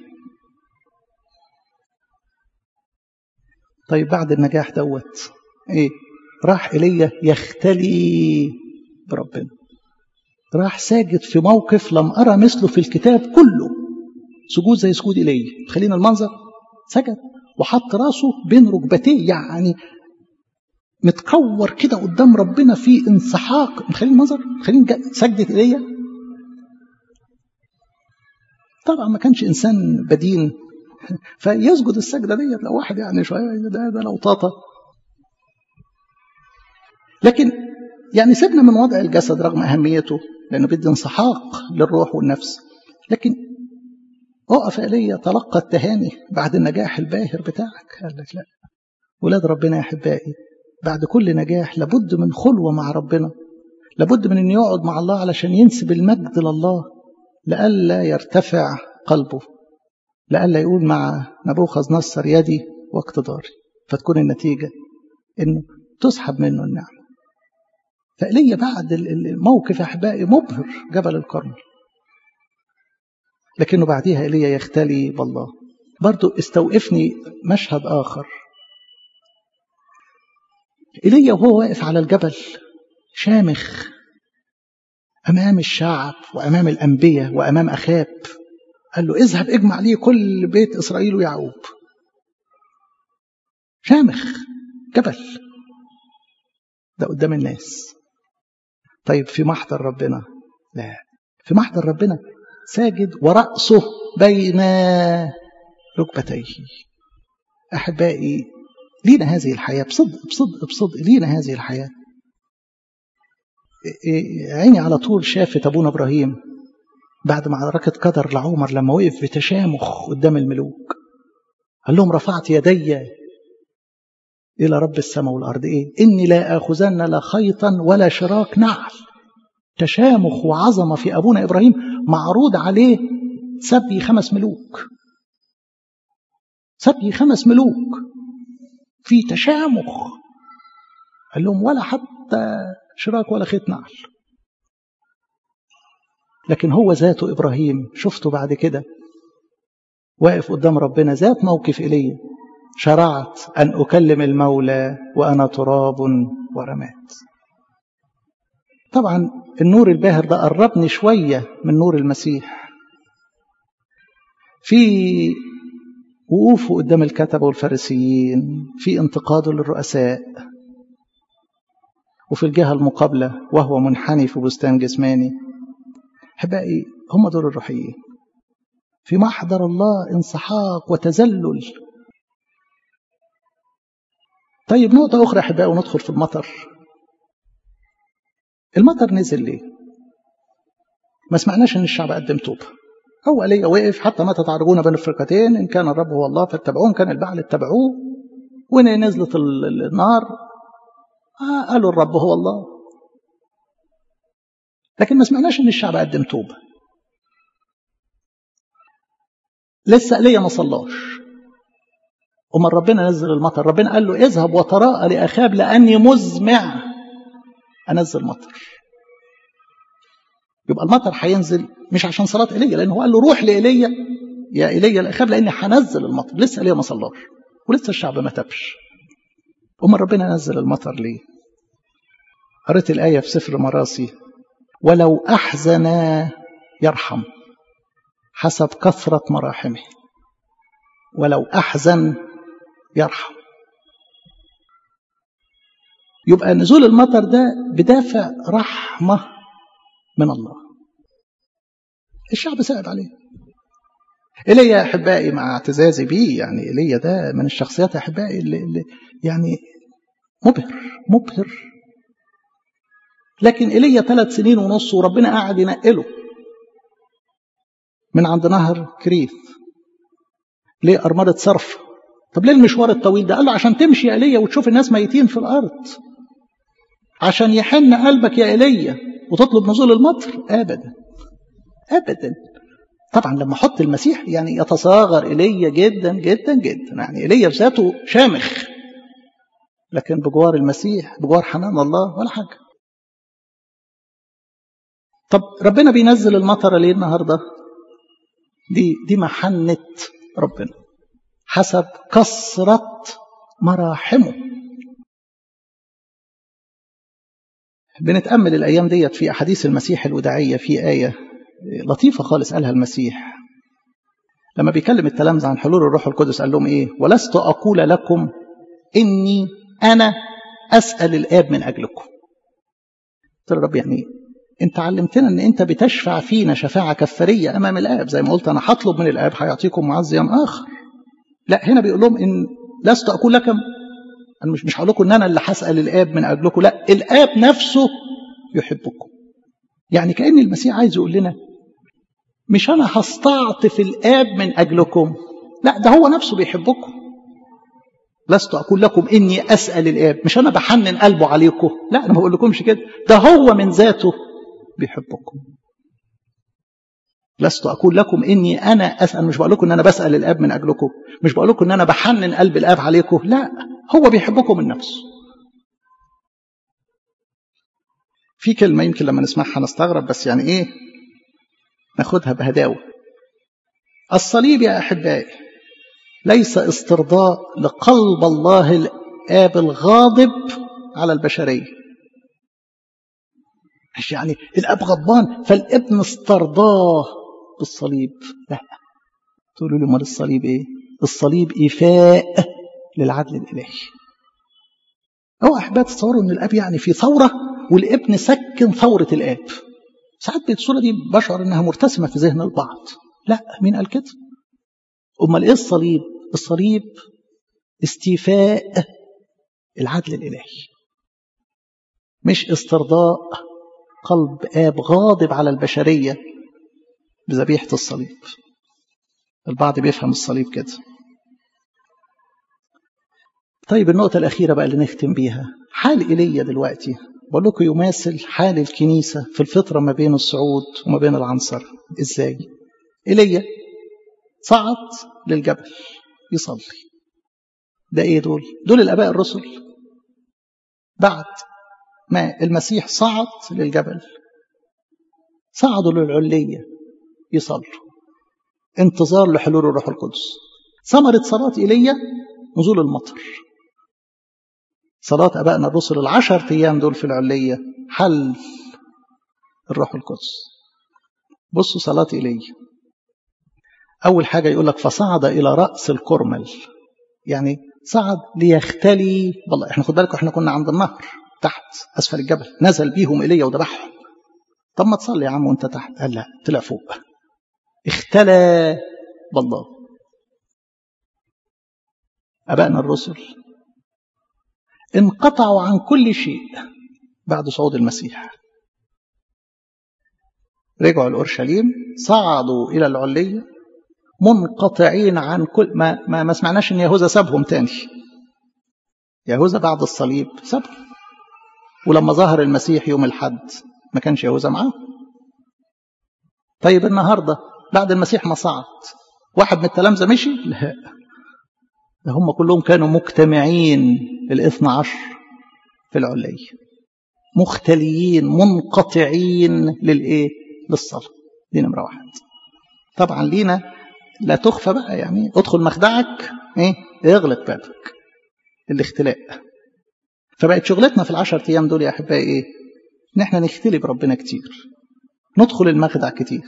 طيب بعد النجاح دوت ايه راح إلي يختلي بربنا راح ساجد في موقف لم أرى مثله في الكتاب كله سجود زي سجود إلي خلينا المنظر سجد وحط راسه بين ركبتيه يعني متكور كده قدام ربنا في انسحاق متخيلين المنظر متخيلين سجدة ايليا طبعا ما كانش انسان بدين فيسجد السجدة ديت لو واحد يعني شوية ده, ده لو طاطا لكن يعني سيبنا من وضع الجسد رغم أهميته لأنه بيدي انسحاق للروح والنفس لكن اقف إلي تلقى التهاني بعد النجاح الباهر بتاعك قال لك لا ولاد ربنا يا أحبائي بعد كل نجاح لابد من خلوة مع ربنا لابد من أن يقعد مع الله علشان ينسب المجد لله لئلا يرتفع قلبه لئلا يقول مع نبوخذ نصر يدي واقتداري فتكون النتيجة أنه تسحب منه النعمة فإلي بعد الموقف أحبائي مبهر جبل الكرمل لكنه بعديها إلي يختلي بالله برضو استوقفني مشهد آخر إلي وهو واقف على الجبل شامخ أمام الشعب وأمام الأنبياء وأمام أخاب قال له اذهب اجمع لي كل بيت إسرائيل ويعقوب شامخ جبل ده قدام الناس طيب في محضر ربنا لا في محضر ربنا ساجد ورأسه بين ركبتيه أحبائي لينا هذه الحياة بصدق بصدق بصدق لينا هذه الحياة عيني على طول شافت أبونا إبراهيم بعد معركة قدر لعمر لما وقف بتشامخ قدام الملوك قال لهم رفعت يدي إلى رب السماء والأرض إيه إني لا آخذن لا خيطا ولا شراك نعل تشامخ وعظمة في أبونا إبراهيم معروض عليه سبي خمس ملوك سبي خمس ملوك في تشامخ قال لهم ولا حتى شراك ولا خيط نعل لكن هو ذاته إبراهيم شفته بعد كده واقف قدام ربنا ذات موقف إلي شرعت أن أكلم المولى وأنا تراب ورمات طبعا النور الباهر ده قربني شوية من نور المسيح في وقوفه قدام الكتبة والفارسيين في انتقاده للرؤساء وفي الجهة المقابلة وهو منحني في بستان جسماني أحبائي هم دول الروحيين في محضر الله انسحاق وتذلل طيب نقطة أخرى أحبائي وندخل في المطر المطر نزل ليه ما سمعناش ان الشعب قدم توبه هو ليه وقف حتى ما تتعرجون بين الفرقتين ان كان الرب هو الله فاتبعوه ان كان البعل اتبعوه وان نزلت النار آه قالوا الرب هو الله لكن ما سمعناش ان الشعب قدم توبه لسه ايليا ما صلاش امال ربنا نزل المطر ربنا قال له اذهب وتراءى لاخاب لاني مزمع انزل مطر يبقى المطر هينزل مش عشان صلاه ايليا لان هو قال له روح لايليا يا ايليا الاخاب لاني هنزل المطر لسه ايليا ما صلاش ولسه الشعب ما تبش امال ربنا نزل المطر ليه قريت الايه في سفر مراسي ولو احزن يرحم حسب كثره مراحمه ولو احزن يرحم يبقى نزول المطر ده بدافع رحمة من الله الشعب سأل عليه إيليا أحبائي مع اعتزازي بيه يعني إيليا ده من الشخصيات أحبائي اللي, اللي يعني مبهر مبهر لكن إيليا ثلاث سنين ونص وربنا قاعد ينقله من عند نهر كريث ليه أرملة صرف طب ليه المشوار الطويل ده قال له عشان تمشي يا إيليا وتشوف الناس ميتين في الأرض عشان يحن قلبك يا إيليا وتطلب نزول المطر أبدا أبدا طبعا لما حط المسيح يعني يتصاغر إيليا جدا جدا جدا يعني إيليا بذاته شامخ لكن بجوار المسيح بجوار حنان الله ولا حاجة طب ربنا بينزل المطر ليه النهارده دي دي محنة ربنا حسب كثرة مراحمه بنتأمل الأيام ديت في أحاديث المسيح الوداعية في آية لطيفة خالص قالها المسيح لما بيكلم التلامذة عن حلول الروح القدس قال لهم إيه ولست أقول لكم إني أنا أسأل الآب من أجلكم قلت له رب يعني انت علمتنا ان انت بتشفع فينا شفاعة كفارية امام الاب زي ما قلت انا هطلب من الاب هيعطيكم معزيا اخر لا هنا بيقول لهم إن لست أقول لكم أنا مش مش هقول لكم إن أنا اللي هسأل الآب من أجلكم لا الآب نفسه يحبكم يعني كأن المسيح عايز يقول لنا مش أنا هستعطف الآب من أجلكم لا ده هو نفسه بيحبكم لست أقول لكم إني أسأل الآب مش أنا بحنن قلبه عليكم لا أنا ما بقول لكمش كده ده هو من ذاته بيحبكم لست أقول لكم إني أنا أسأل مش بقول لكم إن أنا بسأل الآب من أجلكم مش بقول لكم إن أنا بحنن قلب الآب عليكم لا هو بيحبكم من نفسه في كلمة يمكن لما نسمعها نستغرب بس يعني إيه ناخدها بهداوة الصليب يا أحبائي ليس استرضاء لقلب الله الآب الغاضب على البشرية مش يعني الأب غضبان فالابن استرضاه بالصليب لا تقولوا لي امال الصليب ايه الصليب إيفاء للعدل الإلهي هو أحباب تصوروا أن الأب يعني في ثورة والابن سكن ثورة الآب ساعات الصورة دي بشعر أنها مرتسمة في ذهن البعض لا مين قال كده أمال إيه الصليب الصليب استيفاء العدل الإلهي مش استرضاء قلب آب غاضب على البشرية بذبيحة الصليب البعض بيفهم الصليب كده طيب النقطة الأخيرة بقى اللي نختم بيها حال إيليا دلوقتي بقول لكم يماثل حال الكنيسة في الفترة ما بين الصعود وما بين العنصر إزاي إيليا صعد للجبل يصلي ده إيه دول دول الآباء الرسل بعد ما المسيح صعد للجبل صعدوا للعلية يصلوا انتظار لحلول الروح القدس ثمرة صلاة إيليا نزول المطر صلاة أبائنا الرسل العشر أيام دول في العلية حل الروح القدس بصوا صلاة إيليا أول حاجة يقول لك فصعد إلى رأس الكرمل يعني صعد ليختلي والله احنا خد بالكم احنا كنا عند النهر تحت أسفل الجبل نزل بيهم إيليا وذبحهم طب ما تصلي يا عم وانت تحت قال لا طلع فوق اختلى بالله أبائنا الرسل انقطعوا عن كل شيء بعد صعود المسيح رجعوا لأورشليم صعدوا إلى العلية منقطعين عن كل ما ما, ما سمعناش ان يهوذا سابهم تاني يهوذا بعد الصليب سابهم ولما ظهر المسيح يوم الحد ما كانش يهوذا معاه طيب النهارده بعد المسيح ما صعد واحد من التلامذه مشي لا ده هم كلهم كانوا مجتمعين الاثنى عشر في العلية مختليين منقطعين للايه للصلاة دي نمرة واحد طبعا لينا لا تخفى بقى يعني ادخل مخدعك ايه اغلق بابك الاختلاء فبقت شغلتنا في العشر ايام دول يا احبائي ايه ان احنا نختلي بربنا كتير ندخل المخدع كتير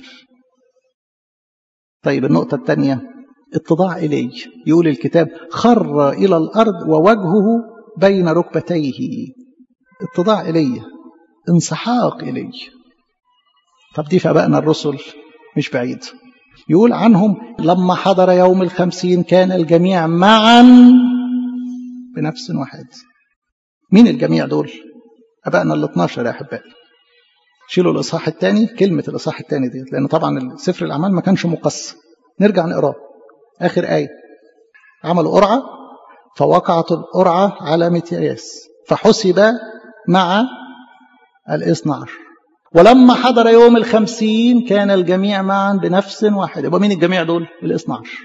طيب النقطة الثانية اتضاع إليه يقول الكتاب خر إلى الأرض ووجهه بين ركبتيه اتضاع إليه انسحاق إليه طب دي في أبائنا الرسل مش بعيد يقول عنهم لما حضر يوم الخمسين كان الجميع معا بنفس واحد مين الجميع دول أبائنا ال 12 يا أحبائي شيلوا الإصحاح الثاني كلمة الإصحاح الثاني دي لأن طبعا سفر الأعمال ما كانش مقسم نرجع نقراه آخر آية عملوا قرعة فوقعت القرعة على متياس فحسب مع الاثنى عشر ولما حضر يوم الخمسين كان الجميع معا بنفس واحد يبقى مين الجميع دول الاثنى عشر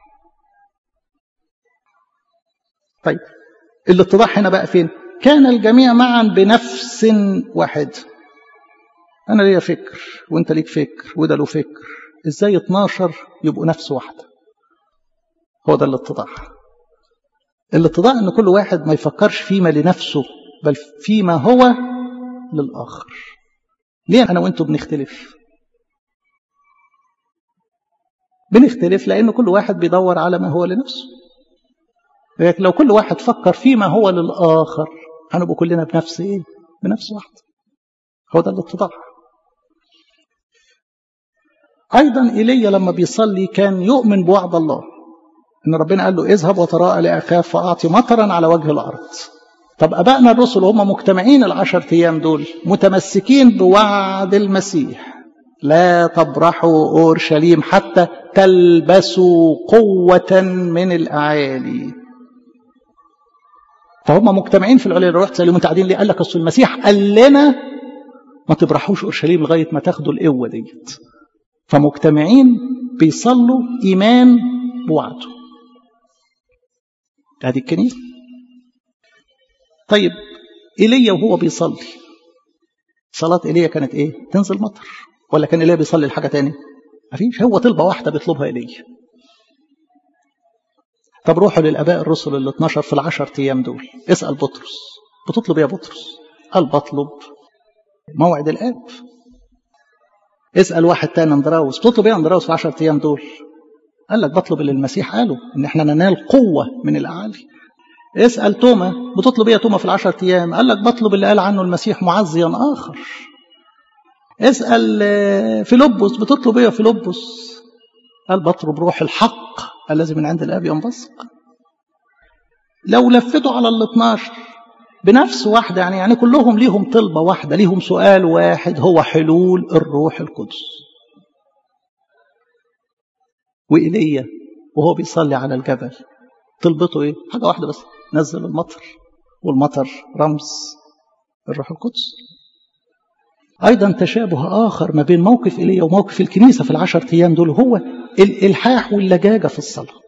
طيب الاتضاح هنا بقى فين كان الجميع معا بنفس واحد انا ليا فكر وانت ليك فكر وده له فكر ازاي 12 يبقوا نفس واحده هو ده الاتضاع الاتضاع ان كل واحد ما يفكرش فيما لنفسه بل فيما هو للاخر ليه انا وانتوا بنختلف بنختلف لان كل واحد بيدور على ما هو لنفسه لكن لو كل واحد فكر فيما هو للاخر هنبقى كلنا بنفس ايه بنفس واحده هو ده الاتضاع أيضا إيليا لما بيصلي كان يؤمن بوعد الله ان ربنا قال له اذهب وتراءى لاخاف فاعطي مطرا على وجه الارض طب ابائنا الرسل هم مجتمعين العشر ايام دول متمسكين بوعد المسيح لا تبرحوا اورشليم حتى تلبسوا قوه من الاعالي فهم مجتمعين في العليا رحت سألهم انت قاعدين ليه قال لك اصل المسيح قال لنا ما تبرحوش اورشليم لغايه ما تاخدوا القوه ديت فمجتمعين بيصلوا ايمان بوعده هذه الكنيسه طيب ايليا وهو بيصلي صلاه ايليا كانت ايه تنزل مطر ولا كان ايليا بيصلي لحاجه تاني مفيش هو طلبه واحده بيطلبها ايليا طب روحوا للاباء الرسل ال 12 في العشر ايام دول اسال بطرس بتطلب ايه يا بطرس قال بطلب موعد الاب اسال واحد تاني اندراوس بتطلب ايه اندراوس في 10 ايام دول قال لك بطلب اللي المسيح قاله ان احنا ننال قوه من الاعالي اسال توما بتطلب ايه يا توما في العشر ايام قال لك بطلب اللي قال عنه المسيح معزيا اخر اسال فيلبس بتطلب ايه يا فيلبس قال بطلب روح الحق الذي من عند الاب ينبثق لو لفتوا على ال 12 بنفس واحده يعني يعني كلهم ليهم طلبه واحده ليهم سؤال واحد هو حلول الروح القدس وإيليا وهو بيصلي على الجبل طلبته ايه حاجه واحده بس نزل المطر والمطر رمز الروح القدس ايضا تشابه اخر ما بين موقف ايليا وموقف الكنيسه في العشر ايام دول هو الالحاح واللجاجه في الصلاه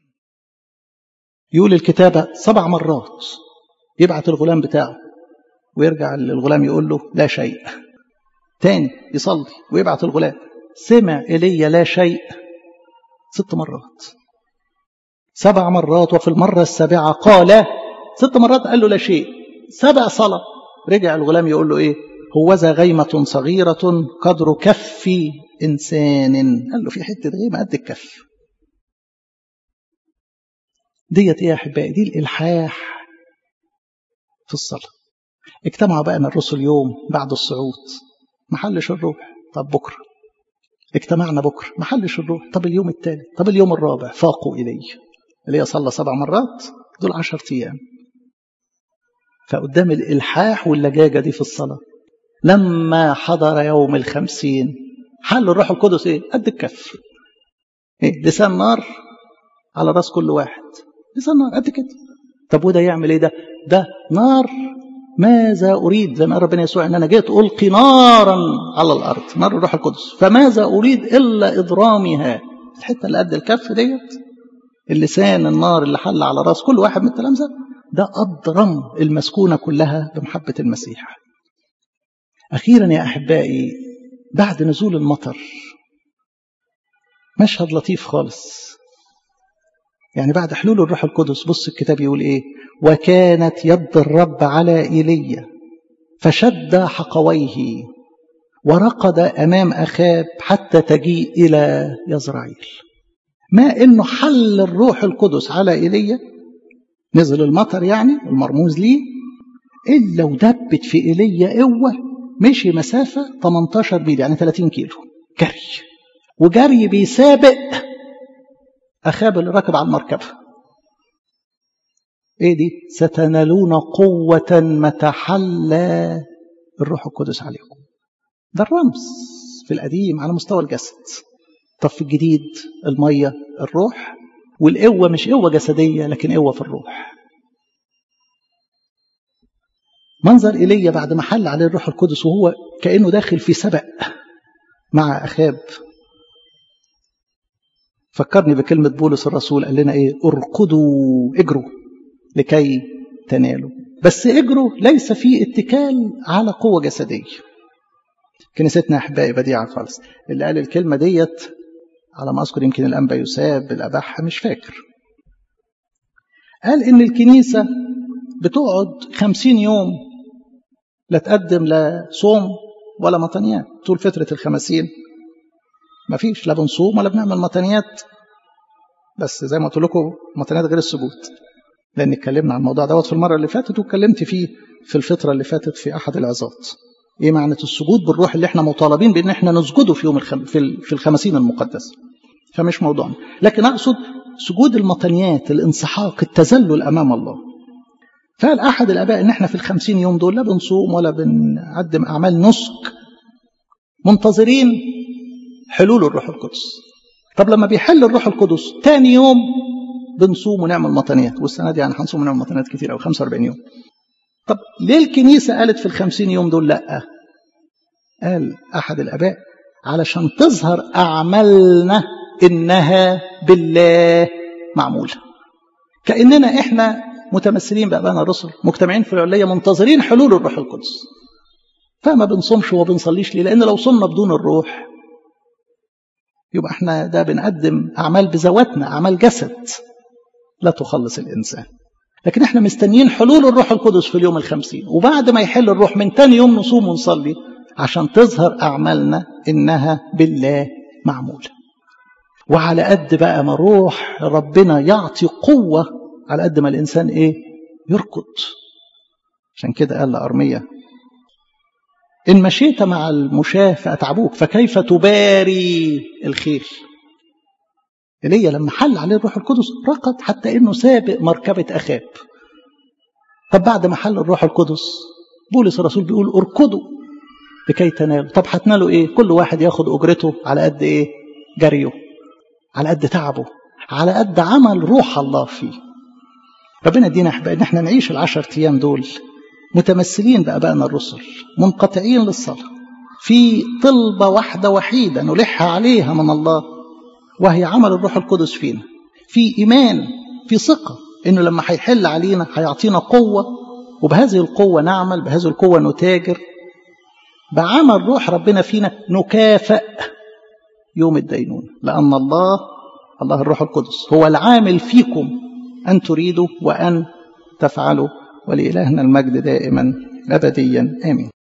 يقول الكتابه سبع مرات يبعت الغلام بتاعه ويرجع الغلام يقول له لا شيء تاني يصلي ويبعت الغلام سمع ايليا لا شيء ست مرات سبع مرات وفي المرة السابعة قال ست مرات قال له لا شيء سبع صلاة رجع الغلام يقول له ايه هوذا غيمة صغيرة قدر كف إنسان قال له في حتة غيمة قد الكف ديت ايه يا احبائي دي الالحاح في الصلاه اجتمعوا بقى الرسل يوم بعد الصعود محلش الروح طب بكره اجتمعنا بكره محلش الروح طب اليوم الثالث طب اليوم الرابع فاقوا الي اللي صلى سبع مرات دول عشر ايام فقدام الالحاح واللجاجه دي في الصلاه لما حضر يوم الخمسين حل الروح القدس ايه قد الكف ايه لسان نار على راس كل واحد لسان نار قد كده طب وده يعمل ايه ده ده نار ماذا اريد زي ما قال ربنا يسوع ان انا جيت القي نارا على الارض نار الروح القدس فماذا اريد الا اضرامها الحته اللي قد الكف ديت اللسان النار اللي حل على راس كل واحد من التلامذه ده اضرم المسكونه كلها بمحبه المسيح اخيرا يا احبائي بعد نزول المطر مشهد لطيف خالص يعني بعد حلول الروح القدس بص الكتاب يقول ايه وكانت يد الرب على ايليا فشد حقويه ورقد امام اخاب حتى تجيء الى يزرعيل ما انه حل الروح القدس على ايليا نزل المطر يعني المرموز ليه الا ودبت في ايليا قوه مشي مسافه 18 ميل يعني 30 كيلو جري وجري بيسابق أخاب اللي راكب على المركبة إيه دي ستنالون قوة متى حل الروح القدس عليكم ده الرمز في القديم على مستوى الجسد طب في الجديد المية الروح والقوة مش قوة جسدية لكن قوة في الروح منظر إيليا بعد ما حل عليه الروح القدس وهو كأنه داخل في سبق مع أخاب فكرني بكلمة بولس الرسول قال لنا ايه ارقدوا اجروا لكي تنالوا بس اجروا ليس في اتكال على قوة جسدية كنيستنا احبائي بديعة خالص اللي قال الكلمة ديت على ما اذكر يمكن الانبا يساب الاباحة مش فاكر قال ان الكنيسة بتقعد خمسين يوم لا تقدم لا صوم ولا مطنيات طول فترة الخمسين ما فيش لا بنصوم ولا بنعمل متنيات بس زي ما قلت لكم متنيات غير السجود لان اتكلمنا عن الموضوع دوت في المره اللي فاتت واتكلمت فيه في الفتره اللي فاتت في احد العظات ايه معنى السجود بالروح اللي احنا مطالبين بان احنا نسجده في يوم الخم... في, ال... في الخمسين المقدسه فمش موضوعنا لكن اقصد سجود المطنيات الانسحاق التذلل أمام الله فقال أحد الآباء إن إحنا في الخمسين يوم دول لا بنصوم ولا بنقدم أعمال نسك منتظرين حلول الروح القدس طب لما بيحل الروح القدس تاني يوم بنصوم ونعمل مطنيات والسنة دي يعني هنصوم ونعمل مطنيات كتير أو 45 يوم طب ليه الكنيسة قالت في الخمسين يوم دول لأ قال أحد الآباء علشان تظهر أعمالنا إنها بالله معمولة كأننا إحنا متمثلين بأبانا الرسل مجتمعين في العلية منتظرين حلول الروح القدس فما بنصومش وما بنصليش ليه لأن لو صمنا بدون الروح يبقى احنا ده بنقدم أعمال بذواتنا أعمال جسد لا تخلص الإنسان لكن احنا مستنيين حلول الروح القدس في اليوم الخمسين وبعد ما يحل الروح من تاني يوم نصوم ونصلي عشان تظهر أعمالنا إنها بالله معمولة وعلى قد بقى ما روح ربنا يعطي قوة على قد ما الإنسان إيه يركض عشان كده قال لأرمية إن مشيت مع المشاة فأتعبوك فكيف تباري الخيل إيليا لما حل عليه الروح القدس ركض حتى إنه سابق مركبة أخاب طب بعد ما حل الروح القدس بولس الرسول بيقول اركضوا لكي تنالوا طب هتنالوا ايه كل واحد ياخد اجرته على قد ايه جريه على قد تعبه على قد عمل روح الله فيه ربنا يدينا احبائي ان احنا نعيش العشر ايام دول متمثلين بابائنا الرسل منقطعين للصلاه في طلبه واحده وحيده نلح عليها من الله وهي عمل الروح القدس فينا في ايمان في ثقه انه لما هيحل علينا هيعطينا قوه وبهذه القوه نعمل بهذه القوه نتاجر بعمل روح ربنا فينا نكافئ يوم الدينون لأن الله الله الروح القدس هو العامل فيكم أن تريدوا وأن تفعلوا ولإلهنا المجد دائما أبديا آمين